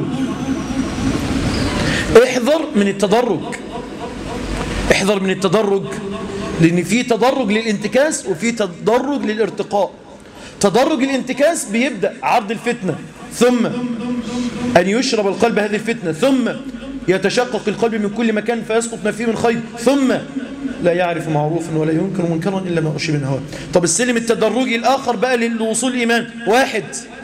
Speaker 1: احذر من التدرج احذر من التدرج لأن في تدرج للانتكاس وفي تدرج للارتقاء تدرج الانتكاس بيبدأ عرض الفتنة ثم أن يشرب القلب هذه الفتنة ثم يتشقق القلب من كل مكان فيسقط ما فيه من خير ثم لا يعرف معروفا ولا ينكر منكرا إلا ما أشي من هواه طب السلم التدرجي الآخر بقى للوصول الإيمان واحد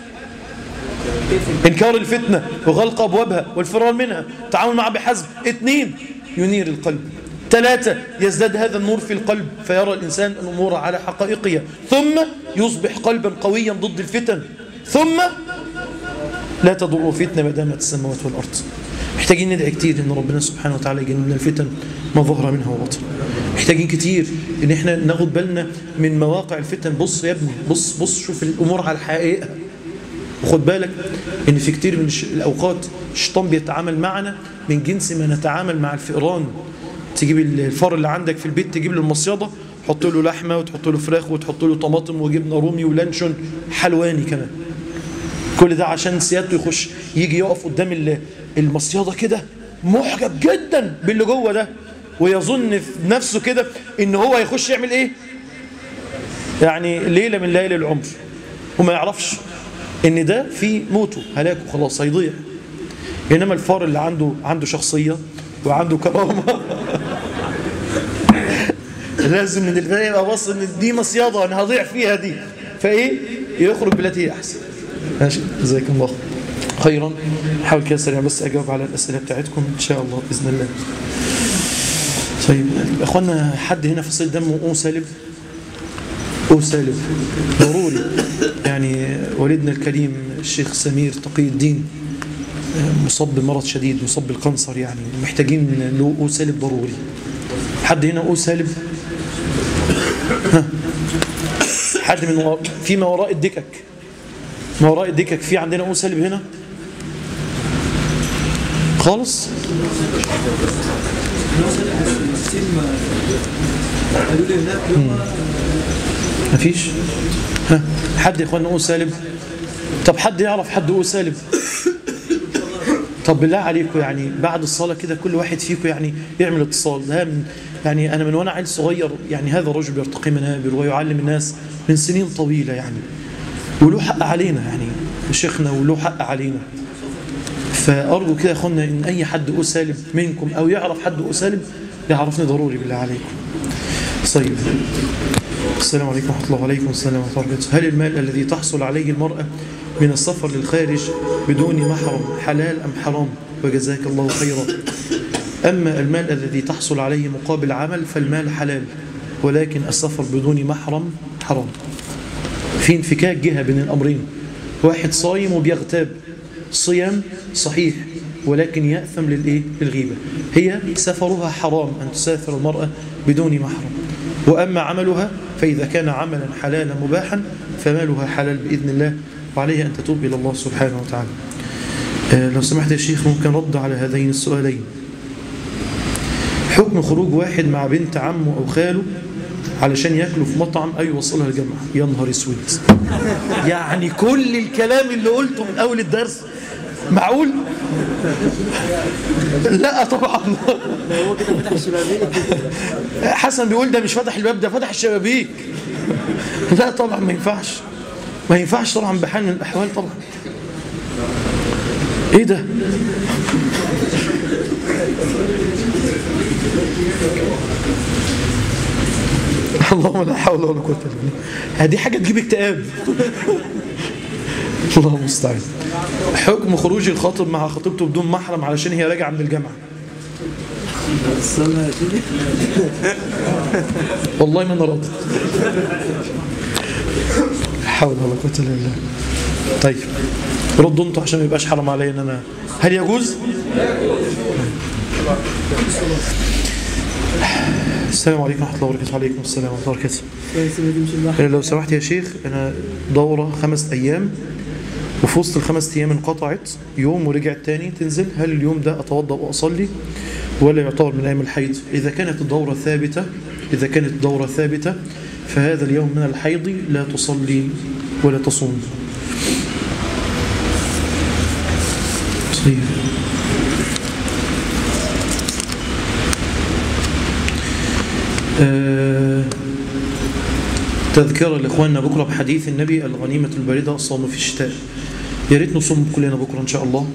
Speaker 1: إنكار الفتنة وغلق أبوابها والفرار منها تعامل معها بحزم اثنين ينير القلب ثلاثة يزداد هذا النور في القلب فيرى الإنسان الأمور على حقائقها ثم يصبح قلبا قويا ضد الفتن ثم لا تضر فتنة ما دامت السماوات والأرض محتاجين ندعي كتير ان ربنا سبحانه وتعالى يجنبنا الفتن ما ظهر منها وبطن محتاجين كتير ان احنا ناخد بالنا من مواقع الفتن بص يا ابني بص بص شوف الامور على الحقيقه وخد بالك ان في كتير من الاوقات الشيطان بيتعامل معنا من جنس ما نتعامل مع الفئران تجيب الفار اللي عندك في البيت تجيب له المصيده تحط له لحمه وتحط له فراخ وتحط له طماطم وجبنه رومي ولانشون حلواني كمان كل ده عشان سيادته يخش يجي يقف قدام المصيده كده محجب جدا باللي جوه ده ويظن في نفسه كده ان هو هيخش يعمل ايه يعني ليله من ليالي العمر وما يعرفش ان ده في موته هلاكه خلاص هيضيع انما الفار اللي عنده عنده شخصيه وعنده كرامه لازم من البدايه يبقى بص ان دي مصيده انا هضيع فيها دي فايه يخرج بالتي هي احسن ماشي جزاكم الله خيرا حاول كده سريع بس اجاوب على الاسئله بتاعتكم ان شاء الله باذن الله طيب اخوانا حد هنا فصيل دمه او سالب او سالب ضروري يعني والدنا الكريم الشيخ سمير تقي الدين مصاب بمرض شديد مصاب بالقنصر يعني محتاجين له او سالب ضروري حد هنا او سالب حد من وراء في ما وراء الدكك ما وراء الدكك في عندنا او سالب هنا خالص مفيش ها حد يا اخوانا او سالب طب حد يعرف حد او سالب طب بالله عليكم يعني بعد الصلاة كده كل واحد فيكم يعني يعمل اتصال ده من يعني أنا من وأنا عيل صغير يعني هذا الرجل بيرتقي منابر ويعلم الناس من سنين طويلة يعني وله حق علينا يعني شيخنا وله حق علينا فأرجو كده يا أخوانا إن أي حد أو سالب منكم أو يعرف حد أو سالب يعرفني ضروري بالله عليكم طيب السلام عليكم ورحمة الله وعليكم السلام ورحمة الله وبركاته هل المال الذي تحصل عليه المرأة من السفر للخارج بدون محرم حلال أم حرام وجزاك الله خيرا أما المال الذي تحصل عليه مقابل عمل فالمال حلال ولكن السفر بدون محرم حرام في انفكاك جهة بين الأمرين واحد صايم وبيغتاب صيام صحيح ولكن يأثم للإيه؟ للغيبة هي سفرها حرام أن تسافر المرأة بدون محرم وأما عملها فإذا كان عملا حلالا مباحا فمالها حلال بإذن الله وعليها أن تتوب إلى الله سبحانه وتعالى أه لو سمحت يا شيخ ممكن رد على هذين السؤالين حكم خروج واحد مع بنت عمه أو خاله علشان ياكلوا في مطعم أي يوصلها الجامعة يا نهار اسود يعني كل الكلام اللي قلته من أول الدرس معقول لا طبعا
Speaker 2: هو كده فتح الشبابيك
Speaker 1: حسن بيقول ده مش فتح الباب ده فتح الشبابيك لا طبعا ما ينفعش ما ينفعش طبعا بحال من الأحوال طبعا ايه ده اللهم لا حول ولا قوه الا بالله هذه حاجه تجيب اكتئاب الله المستعان حكم خروج الخاطب مع خطيبته بدون محرم علشان هي راجعه من الجامعه
Speaker 2: استنى يا سيدي
Speaker 1: والله ما انا راضي لا حول ولا قوه الا بالله طيب ردوا انتوا عشان ما يبقاش حرام عليا ان انا هل يجوز السلام عليكم ورحمه الله وبركاته وعليكم السلام ورحمه الله وبركاته
Speaker 2: يا سيدي تمشي لوحدك
Speaker 1: لو سمحت يا شيخ أنا دورة خمس أيام وفي وسط الخمس أيام انقطعت يوم ورجعت تاني تنزل هل اليوم ده أتوضأ وأصلي ولا يعتبر من أيام الحيض إذا كانت الدورة ثابتة إذا كانت الدورة ثابتة فهذا اليوم من الحيض لا تصلي ولا تصوم طيب. آه تذكرة لإخواننا بكرة بحديث النبي الغنيمة الباردة الصوم في الشتاء يا ريت نصوم كلنا بكرة إن شاء الله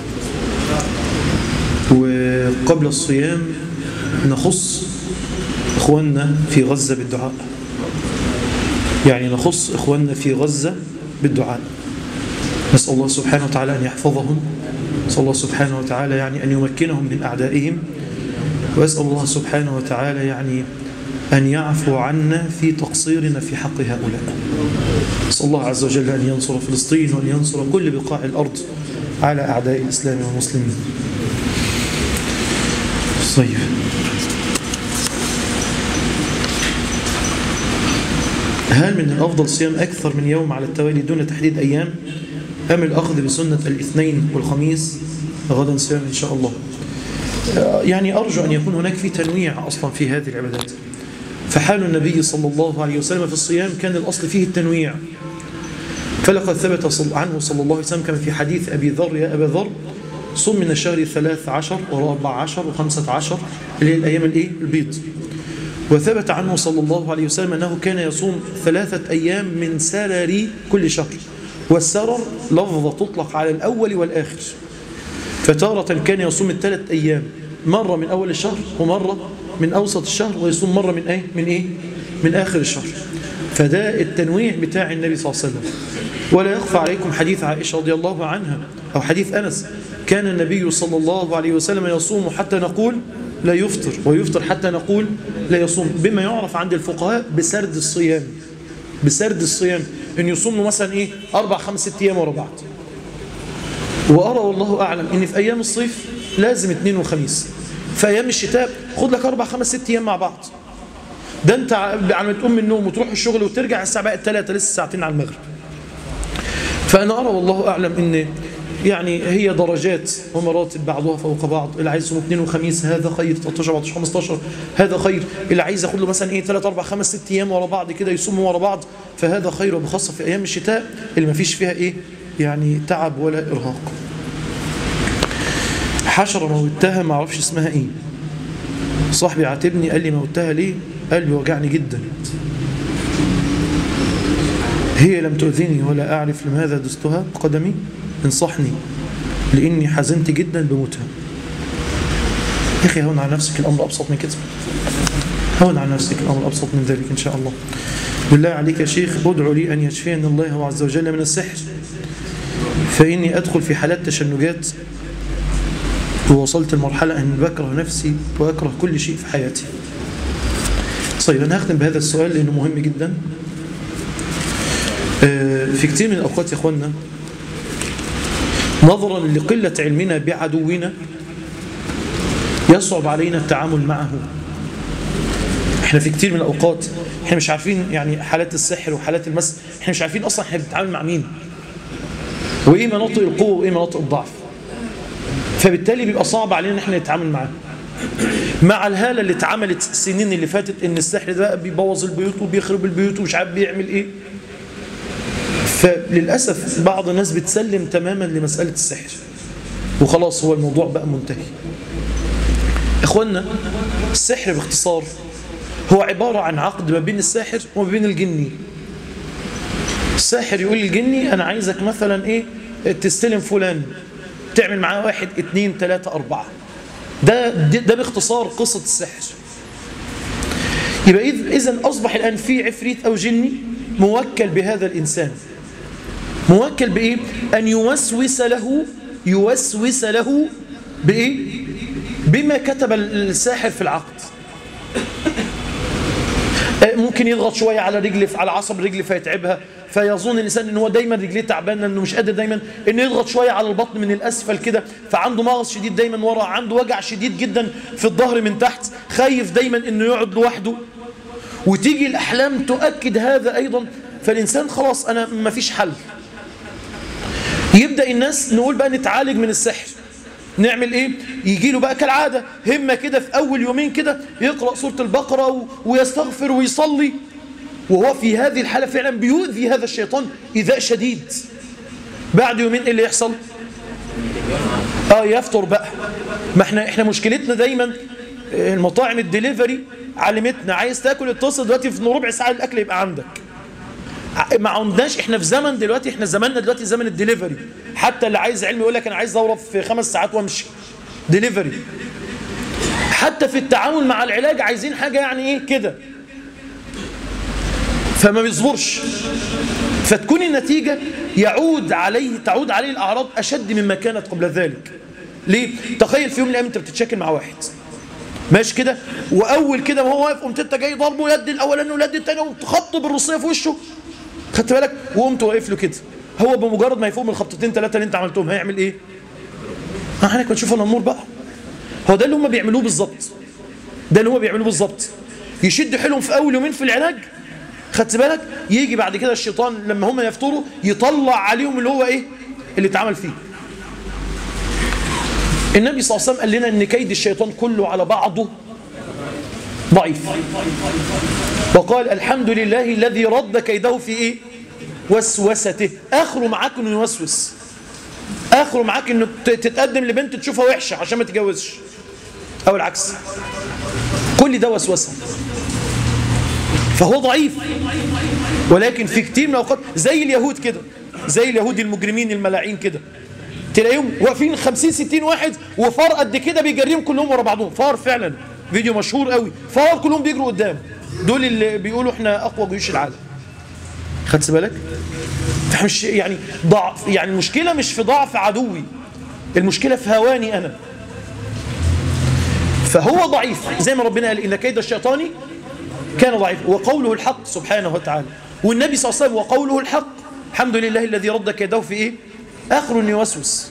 Speaker 1: وقبل الصيام نخص إخواننا في غزة بالدعاء يعني نخص إخواننا في غزة بالدعاء نسأل الله سبحانه وتعالى أن يحفظهم نسأل الله سبحانه وتعالى يعني أن يمكنهم من أعدائهم وأسأل الله سبحانه وتعالى يعني أن يعفو عنا في تقصيرنا في حق هؤلاء نسأل الله عز وجل أن ينصر فلسطين وأن ينصر كل بقاع الأرض على أعداء الإسلام والمسلمين طيب هل من الأفضل صيام أكثر من يوم على التوالي دون تحديد أيام أم الأخذ بسنة الاثنين والخميس غدا صيام إن شاء الله يعني أرجو أن يكون هناك في تنويع أصلا في هذه العبادات فحال النبي صلى الله عليه وسلم في الصيام كان الأصل فيه التنويع فلقد ثبت صل- عنه صلى الله عليه وسلم كما في حديث أبي ذر يا أبا ذر صم من الشهر الثلاث عشر وأربع عشر وخمسة عشر اللي هي الأيام الإيه؟ البيض وثبت عنه صلى الله عليه وسلم أنه كان يصوم ثلاثة أيام من سرر كل شهر والسرر لفظة تطلق على الأول والآخر فتارة كان يصوم الثلاث أيام مرة من أول الشهر ومرة من أوسط الشهر ويصوم مرة من إيه؟ من إيه؟ من آخر الشهر فده التنويع بتاع النبي صلى الله عليه وسلم ولا يخفى عليكم حديث عائشة رضي الله عنها أو حديث أنس كان النبي صلى الله عليه وسلم يصوم حتى نقول لا يفطر ويفطر حتى نقول لا يصوم بما يعرف عند الفقهاء بسرد الصيام بسرد الصيام ان يصوم له مثلا ايه اربع خمس ست ايام ورا بعض وارى والله اعلم ان في ايام الصيف لازم اثنين وخميس في ايام الشتاء خد لك اربع خمس ست ايام مع بعض ده انت على ما تقوم من النوم وتروح الشغل وترجع الساعه بقت 3 لسه ساعتين على المغرب فانا ارى والله اعلم ان يعني هي درجات ومراتب بعضها فوق بعض اللي عايز يصوم اثنين وخميس هذا خير 13 14 15 هذا خير اللي عايز ياخد له مثلا ايه 3 4 5 6 ايام ورا بعض كده يصوموا ورا بعض فهذا خير وبخاصه في ايام الشتاء اللي ما فيش فيها ايه يعني تعب ولا ارهاق حشره موتها ما اعرفش اسمها ايه صاحبي عاتبني قال لي موتها ليه قال لي وجعني جدا هي لم تؤذني ولا أعرف لماذا دستها بقدمي انصحني لإني حزنت جدا بموتها يا أخي هون على نفسك الأمر أبسط من كده هون على نفسك الأمر أبسط من ذلك إن شاء الله بالله عليك يا شيخ ادعو لي أن يشفيني الله عز وجل من السحر فإني أدخل في حالات تشنجات ووصلت لمرحلة أن بكره نفسي وأكره كل شيء في حياتي طيب أنا هختم بهذا السؤال لأنه مهم جدا في كثير من الأوقات يا أخوانا نظرا لقلة علمنا بعدونا يصعب علينا التعامل معه احنا في كثير من الأوقات احنا مش عارفين يعني حالات السحر وحالات المس احنا مش عارفين أصلا احنا بنتعامل مع مين وإيه مناطق القوة وإيه مناطق الضعف فبالتالي بيبقى صعب علينا ان احنا نتعامل معاه مع الهالة اللي اتعملت السنين اللي فاتت ان السحر ده بيبوظ البيوت وبيخرب البيوت ومش عارف بيعمل ايه فللأسف بعض الناس بتسلم تماما لمسألة السحر وخلاص هو الموضوع بقى منتهي إخوانا السحر باختصار هو عبارة عن عقد ما بين الساحر وما بين الجني الساحر يقول للجني انا عايزك مثلا ايه تستلم فلان تعمل معاه واحد اتنين تلاتة اربعة ده, ده, ده باختصار قصة السحر يبقى اذا اصبح الان في عفريت او جني موكل بهذا الانسان موكل بايه ان يوسوس له يوسوس له بايه بما كتب الساحر في العقد ممكن يضغط شوية على رجل على عصب الرجل فيتعبها فيظن الإنسان إن هو دايما رجليه تعبانة إنه مش قادر دايما إنه يضغط شوية على البطن من الأسفل كده فعنده مغص شديد دايما ورا عنده وجع شديد جدا في الظهر من تحت خايف دايما إنه يقعد لوحده وتيجي الأحلام تؤكد هذا أيضا فالإنسان خلاص أنا ما فيش حل يبدأ الناس نقول بقى نتعالج من السحر نعمل ايه يجي له بقى كالعادة همة كده في اول يومين كده يقرأ سورة البقرة ويستغفر ويصلي وهو في هذه الحالة فعلا بيؤذي هذا الشيطان إيذاء شديد بعد يومين ايه اللي يحصل اه يفطر بقى ما احنا احنا مشكلتنا دايما المطاعم الدليفري علمتنا عايز تاكل اتصل دلوقتي في ربع ساعة الاكل يبقى عندك ما عندناش احنا في زمن دلوقتي احنا زماننا دلوقتي زمن الدليفري حتى اللي عايز علم يقول لك انا عايز دوره في خمس ساعات وامشي دليفري حتى في التعامل مع العلاج عايزين حاجه يعني ايه كده فما بيصبرش فتكون النتيجه يعود عليه تعود عليه الاعراض اشد مما كانت قبل ذلك ليه تخيل في يوم من الايام انت بتتشاكل مع واحد ماشي كده واول كده وهو واقف قمت انت جاي ضربه يد الاولاني واليد الثاني وتخط بالرصيه في وشه خدت بالك وقمت واقف له كده هو بمجرد ما يفوق من الخبطتين ثلاثه اللي انت عملتهم هيعمل ايه احنا كنا نشوف النور بقى هو ده اللي هم بيعملوه بالظبط ده اللي هم بيعملوه بالظبط يشد حيلهم في اول يومين في العلاج خدت بالك يجي بعد كده الشيطان لما هم يفطروا يطلع عليهم اللي هو ايه اللي اتعمل فيه النبي صلى الله عليه وسلم قال لنا ان كيد الشيطان كله على بعضه ضعيف وقال الحمد لله الذي رد كيده في ايه وسوسته اخره معاك انه يوسوس اخره معاك انه تتقدم لبنت تشوفها وحشه عشان ما تتجوزش او العكس كل ده وسوسه فهو ضعيف ولكن في كتير من الاوقات زي اليهود كده زي اليهود المجرمين الملاعين كده تلاقيهم واقفين 50 60 واحد وفار قد كده بيجريهم كلهم ورا بعضهم فار فعلا فيديو مشهور قوي فار كلهم بيجروا قدام دول اللي بيقولوا احنا اقوى جيوش العالم خدت بالك مش يعني ضعف يعني المشكله مش في ضعف عدوي المشكله في هواني انا فهو ضعيف زي ما ربنا قال ان كيد الشيطان كان ضعيف وقوله الحق سبحانه وتعالى والنبي صلى الله عليه وسلم وقوله الحق الحمد لله الذي رد كيده في ايه اخر يوسوس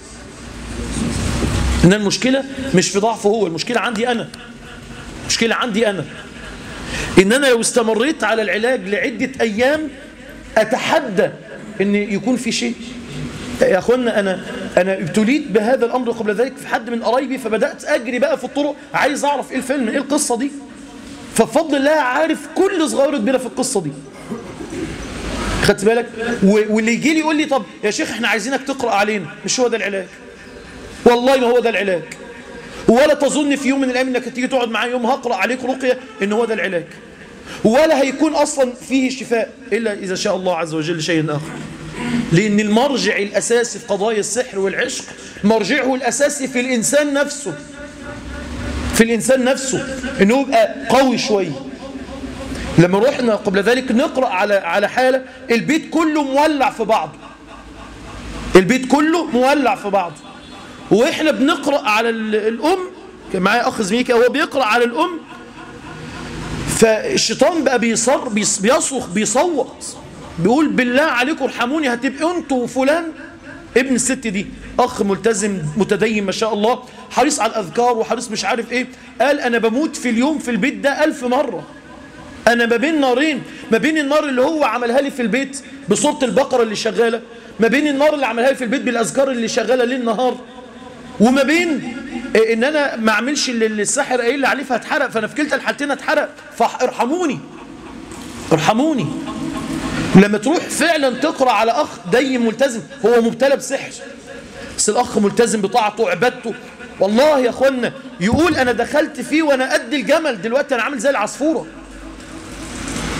Speaker 1: ان المشكله مش في ضعفه هو المشكله عندي انا المشكله عندي انا ان انا لو استمريت على العلاج لعده ايام اتحدى ان يكون في شيء يا اخوانا انا انا ابتليت بهذا الامر قبل ذلك في حد من قرايبي فبدات اجري بقى في الطرق عايز اعرف ايه الفيلم ايه القصه دي فبفضل الله عارف كل صغيره كبيره في القصه دي خدت بالك واللي يجي لي يقول لي طب يا شيخ احنا عايزينك تقرا علينا مش هو ده العلاج والله ما هو ده العلاج ولا تظن في يوم من الايام انك تيجي تقعد معايا يوم هقرا عليك رقيه ان هو ده العلاج ولا هيكون اصلا فيه شفاء الا اذا شاء الله عز وجل شيء اخر لان المرجع الاساسي في قضايا السحر والعشق مرجعه الاساسي في الانسان نفسه في الانسان نفسه انه يبقى قوي شويه لما رحنا قبل ذلك نقرا على على حاله البيت كله مولع في بعضه البيت كله مولع في بعضه واحنا بنقرا على الام كان معايا اخ زميلي هو بيقرا على الام فالشيطان بقى بيصر بيصرخ بيصوت بيقول بالله عليكم ارحموني هتبقوا انتوا وفلان ابن الست دي اخ ملتزم متدين ما شاء الله حريص على الاذكار وحريص مش عارف ايه قال انا بموت في اليوم في البيت ده ألف مره انا ما بين نارين ما بين النار اللي هو عملها لي في البيت بصوره البقره اللي شغاله ما بين النار اللي عملها لي في البيت بالاذكار اللي شغاله ليل نهار وما بين ان انا ما اعملش اللي الساحر قايل لي عليه فهتحرق فانا في كلتا الحالتين اتحرق فارحموني ارحموني لما تروح فعلا تقرا على اخ دين ملتزم هو مبتلى بسحر بس الاخ ملتزم بطاعته وعبادته والله يا اخوانا يقول انا دخلت فيه وانا قد الجمل دلوقتي انا عامل زي العصفوره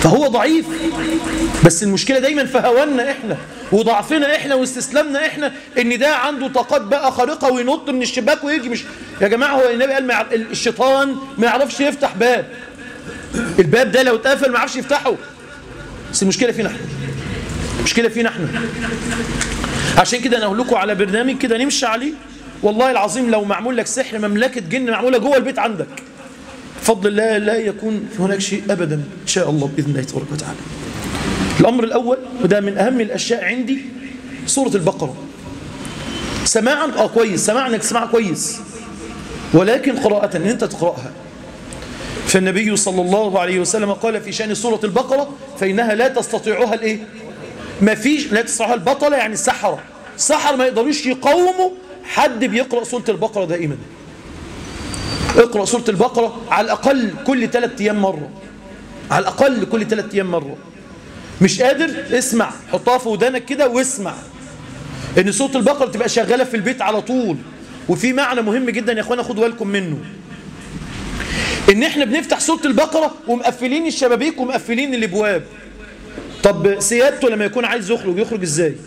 Speaker 1: فهو ضعيف بس المشكلة دايما في هوانا احنا وضعفنا احنا واستسلامنا احنا ان ده عنده طاقات بقى خارقة وينط من الشباك ويجي مش يا جماعة هو النبي قال ما يع- الشيطان ما يعرفش يفتح باب الباب ده لو اتقفل ما يعرفش يفتحه بس المشكلة فينا احنا المشكلة فينا احنا عشان كده انا اقول لكم على برنامج كده نمشي عليه والله العظيم لو معمول لك سحر مملكة جن معمولة جوه البيت عندك بفضل الله لا يكون هناك شيء ابدا ان شاء الله باذن الله تبارك وتعالى الامر الاول وده من اهم الاشياء عندي سوره البقره سماعا اه كويس سماعا انك تسمعها كويس ولكن قراءة ان انت تقراها فالنبي صلى الله عليه وسلم قال في شأن سورة البقرة فإنها لا تستطيعها الايه ما فيش لا تستطيعها البطلة يعني السحرة السحر ما يقدروش يقاوموا حد بيقرأ سورة البقرة دائما اقرأ سورة البقرة على الأقل كل ثلاث أيام مرة على الأقل كل ثلاث أيام مرة مش قادر اسمع حطها في ودانك كده واسمع ان سورة البقرة تبقى شغالة في البيت على طول وفي معنى مهم جدا يا اخوانا خدوا بالكم منه ان احنا بنفتح سورة البقرة ومقفلين الشبابيك ومقفلين الابواب طب سيادته لما يكون عايز يخرج يخرج ازاي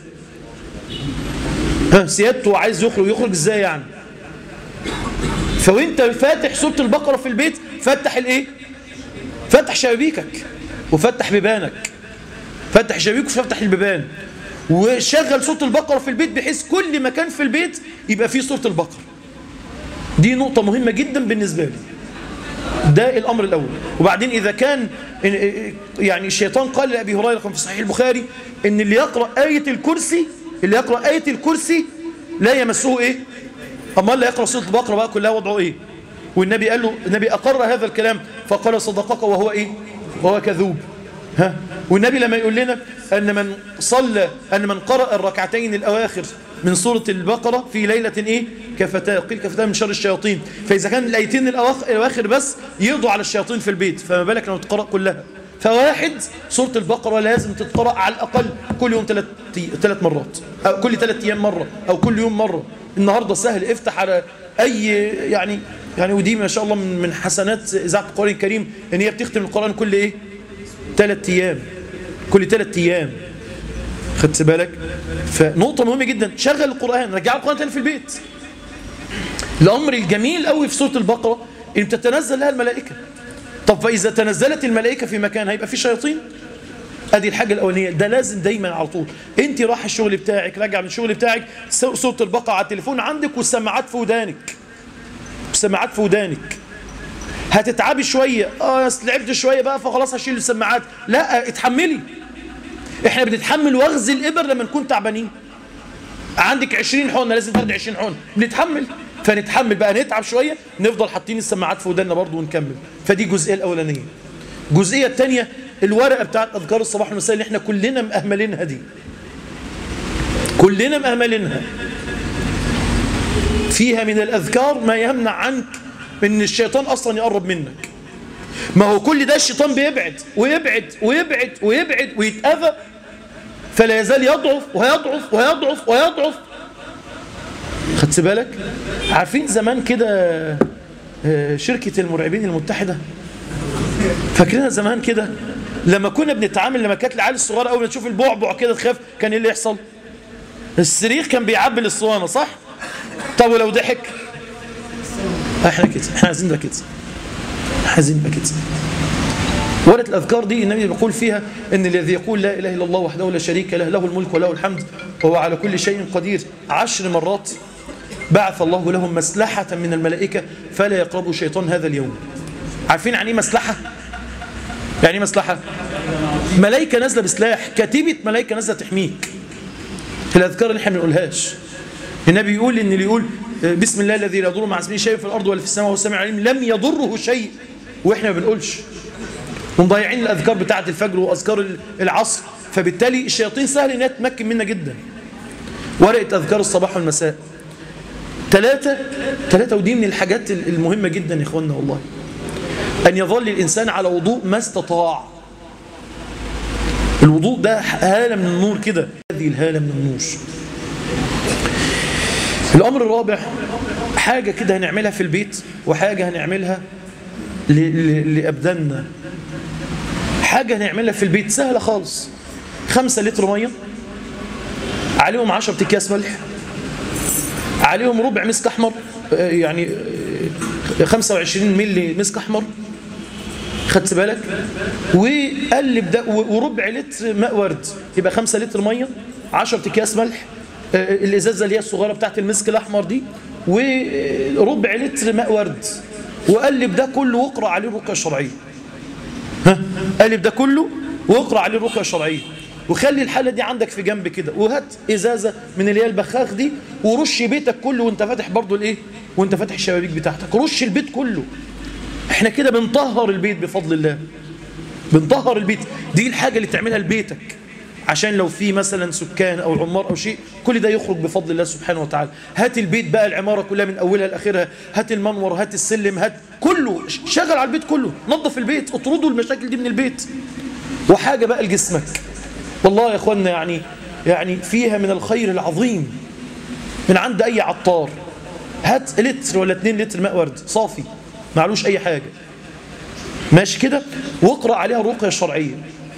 Speaker 1: ها سيادته عايز يخرج يخرج ازاي يعني فوانت فاتح سورة البقرة في البيت فتح الايه فتح شبابيكك وفتح بيبانك فتح شبابيك وفتح البيبان وشغل سورة البقرة في البيت بحيث كل مكان في البيت يبقى فيه سورة البقرة دي نقطة مهمة جدا بالنسبة لي ده الأمر الأول وبعدين إذا كان يعني الشيطان قال لأبي هريرة في صحيح البخاري إن اللي يقرأ آية الكرسي اللي يقرأ آية الكرسي لا يمسه إيه أما اللي يقرأ سورة البقرة بقى كلها وضعه إيه والنبي قال له النبي أقر هذا الكلام فقال صدقك وهو إيه وهو كذوب ها والنبي لما يقول لنا أن من صلى أن من قرأ الركعتين الأواخر من سورة البقرة في ليلة إيه كفتاة قيل كفتاة من شر الشياطين فإذا كان الآيتين الأواخ- الأواخر بس يقضوا على الشياطين في البيت فما بالك لو تقرأ كلها فواحد سورة البقرة لازم تتقرأ على الأقل كل يوم ثلاث ثلاث مرات أو كل ثلاث أيام مرة أو كل يوم مرة النهاردة سهل افتح على أي يعني يعني ودي ما شاء الله من من حسنات إذاعة القرآن الكريم إن هي بتختم القرآن كل إيه ثلاث أيام كل ثلاث أيام خدت بالك فنقطة مهمة جدا شغل القرآن رجع القرآن تاني في البيت الأمر الجميل قوي في سورة البقرة إن تتنزل لها الملائكة طب فإذا تنزلت الملائكة في مكان هيبقى في شياطين ادي الحاجة الأولانية ده لازم دايما على طول انت راح الشغل بتاعك راجع من الشغل بتاعك سورة البقرة على التليفون عندك والسماعات في ودانك السماعات في ودانك هتتعبي شوية اه أصل لعبت شوية بقى فخلاص هشيل السماعات لا اتحملي احنا بنتحمل وغز الإبر لما نكون تعبانين عندك 20 حقنه لازم تاخد 20 حقنه بنتحمل فنتحمل بقى نتعب شويه نفضل حاطين السماعات في وداننا برضه ونكمل فدي الجزئيه الاولانيه الجزئيه الثانيه الورقه بتاعت اذكار الصباح والمساء اللي احنا كلنا مأهملينها دي كلنا مأهملينها فيها من الاذكار ما يمنع عنك ان الشيطان اصلا يقرب منك ما هو كل ده الشيطان بيبعد ويبعد ويبعد ويبعد ويتأذى فلا يزال يضعف ويضعف ويضعف ويضعف خدت بالك عارفين زمان كده آه، شركة المرعبين المتحدة فاكرينها زمان كده لما كنا بنتعامل لما كانت العيال الصغيرة أول ما تشوف البعبع كده تخاف كان ايه اللي يحصل الصريخ كان بيعبي الاسطوانة صح طب ولو ضحك احنا كده احنا عايزين نبقى كده احنا عايزين نبقى كده ورقة الأذكار دي النبي بيقول فيها إن الذي يقول لا إله إلا الله وحده لا شريك له له الملك وله الحمد وهو على كل شيء قدير عشر مرات بعث الله لهم مسلحة من الملائكة فلا يقربوا شيطان هذا اليوم عارفين يعني ايه مسلحة؟ يعني ايه مسلحة؟ ملائكة نازلة بسلاح كتيبة ملائكة نازلة تحميك في الأذكار اللي احنا ما بنقولهاش النبي يقول إن اللي يقول بسم الله الذي لا يضر مع اسمه شيء في الأرض ولا في السماء وهو السميع العليم لم يضره شيء وإحنا ما بنقولش ومضيعين الأذكار بتاعة الفجر وأذكار العصر فبالتالي الشياطين سهل إنها تمكن منا جدا ورقة أذكار الصباح والمساء ثلاثة ثلاثة ودي من الحاجات المهمة جدا يا إخواننا والله أن يظل الإنسان على وضوء ما استطاع الوضوء ده هالة من النور كده هذه الهالة من النور الأمر الرابع حاجة كده هنعملها في البيت وحاجة هنعملها ل- ل- لأبداننا حاجة حاجة هنعملها في البيت سهلة خالص خمسة لتر مية عليهم عشرة أكياس ملح عليهم ربع مسك أحمر آه، يعني آه، 25 ملي مسك أحمر خدت بالك وقلب ده و- وربع لتر ماء ورد يبقى 5 لتر ميه 10 اكياس ملح آه، الازازه اللي هي الصغيره بتاعت المسك الاحمر دي وربع لتر ماء ورد وقلب ده كله واقرا عليه الرقيه الشرعيه ها قلب ده كله واقرا عليه الرقيه الشرعيه وخلي الحاله دي عندك في جنب كده وهات ازازه من اللي هي البخاخ دي ورش بيتك كله وانت فاتح برضو الايه وانت فاتح الشبابيك بتاعتك رش البيت كله احنا كده بنطهر البيت بفضل الله بنطهر البيت دي الحاجة اللي تعملها لبيتك عشان لو في مثلا سكان او عمار او شيء كل ده يخرج بفضل الله سبحانه وتعالى هات البيت بقى العمارة كلها من اولها لاخرها هات المنور هات السلم هات كله شغل على البيت كله نظف البيت اطردوا المشاكل دي من البيت وحاجة بقى لجسمك والله يا اخوانا يعني يعني فيها من الخير العظيم من عند اي عطار هات لتر ولا اتنين لتر ماء ورد صافي معلوش اي حاجة ماشي كده واقرأ عليها الرقية الشرعية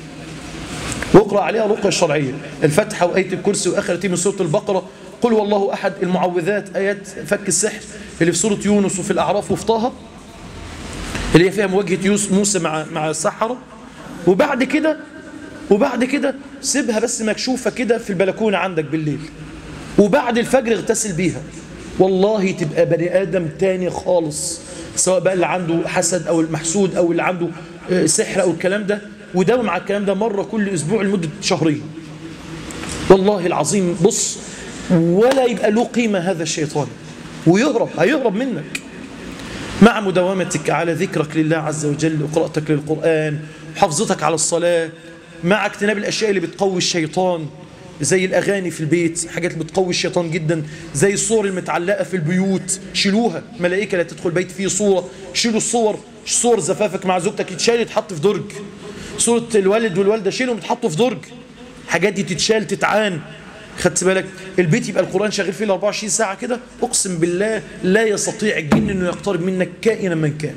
Speaker 1: واقرأ عليها الرقية الشرعية الفتحة وآية الكرسي وآخرتي من سورة البقرة قل والله أحد المعوذات آيات فك السحر اللي في سورة يونس وفي الأعراف وفي طه اللي هي فيها مواجهة يوسف موسى مع مع السحرة وبعد كده وبعد كده سيبها بس مكشوفة كده في البلكونة عندك بالليل وبعد الفجر اغتسل بيها والله تبقى بني آدم تاني خالص سواء بقى اللي عنده حسد أو المحسود أو اللي عنده آه، سحر أو الكلام ده وداوم على الكلام ده مرة كل أسبوع لمدة شهرين والله العظيم بص ولا يبقى له قيمة هذا الشيطان ويهرب هيهرب منك مع مداومتك على ذكرك لله عز وجل وقراءتك للقرآن وحفظتك على الصلاة مع اجتناب الأشياء اللي بتقوي الشيطان زي الأغاني في البيت حاجات اللي بتقوي الشيطان جدا زي الصور المتعلقة في البيوت شيلوها ملائكة لا تدخل بيت فيه صورة شيلوا الصور صور زفافك مع زوجتك يتشال يتحط في درج صورة الوالد والوالدة شيلهم يتحطوا في درج حاجات دي تتشال تتعان خدت بالك البيت يبقى القرآن شغال فيه ال 24 ساعة كده أقسم بالله لا يستطيع الجن أنه يقترب منك كائنا من كان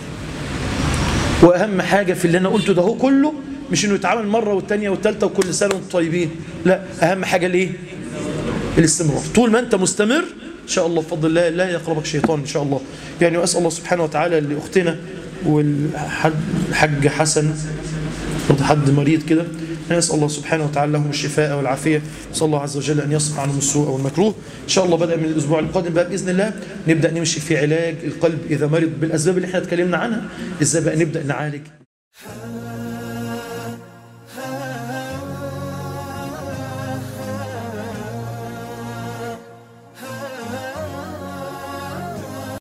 Speaker 1: وأهم حاجة في اللي أنا قلته ده هو كله مش أنه يتعامل مرة والتانية والتالتة وكل سنة وانتم طيبين لا أهم حاجة الإيه؟ الاستمرار طول ما أنت مستمر إن شاء الله بفضل الله لا يقربك شيطان إن شاء الله يعني وأسأل الله سبحانه وتعالى لأختنا والحج حسن برضه حد مريض كده نسأل الله سبحانه وتعالى لهم الشفاء والعافية نسأل الله عز وجل أن يصرف عنهم السوء والمكروه إن شاء الله بدأ من الأسبوع القادم بقى بإذن الله نبدأ نمشي في علاج القلب إذا مرض بالأسباب اللي احنا اتكلمنا عنها إزاي بقى نبدأ نعالج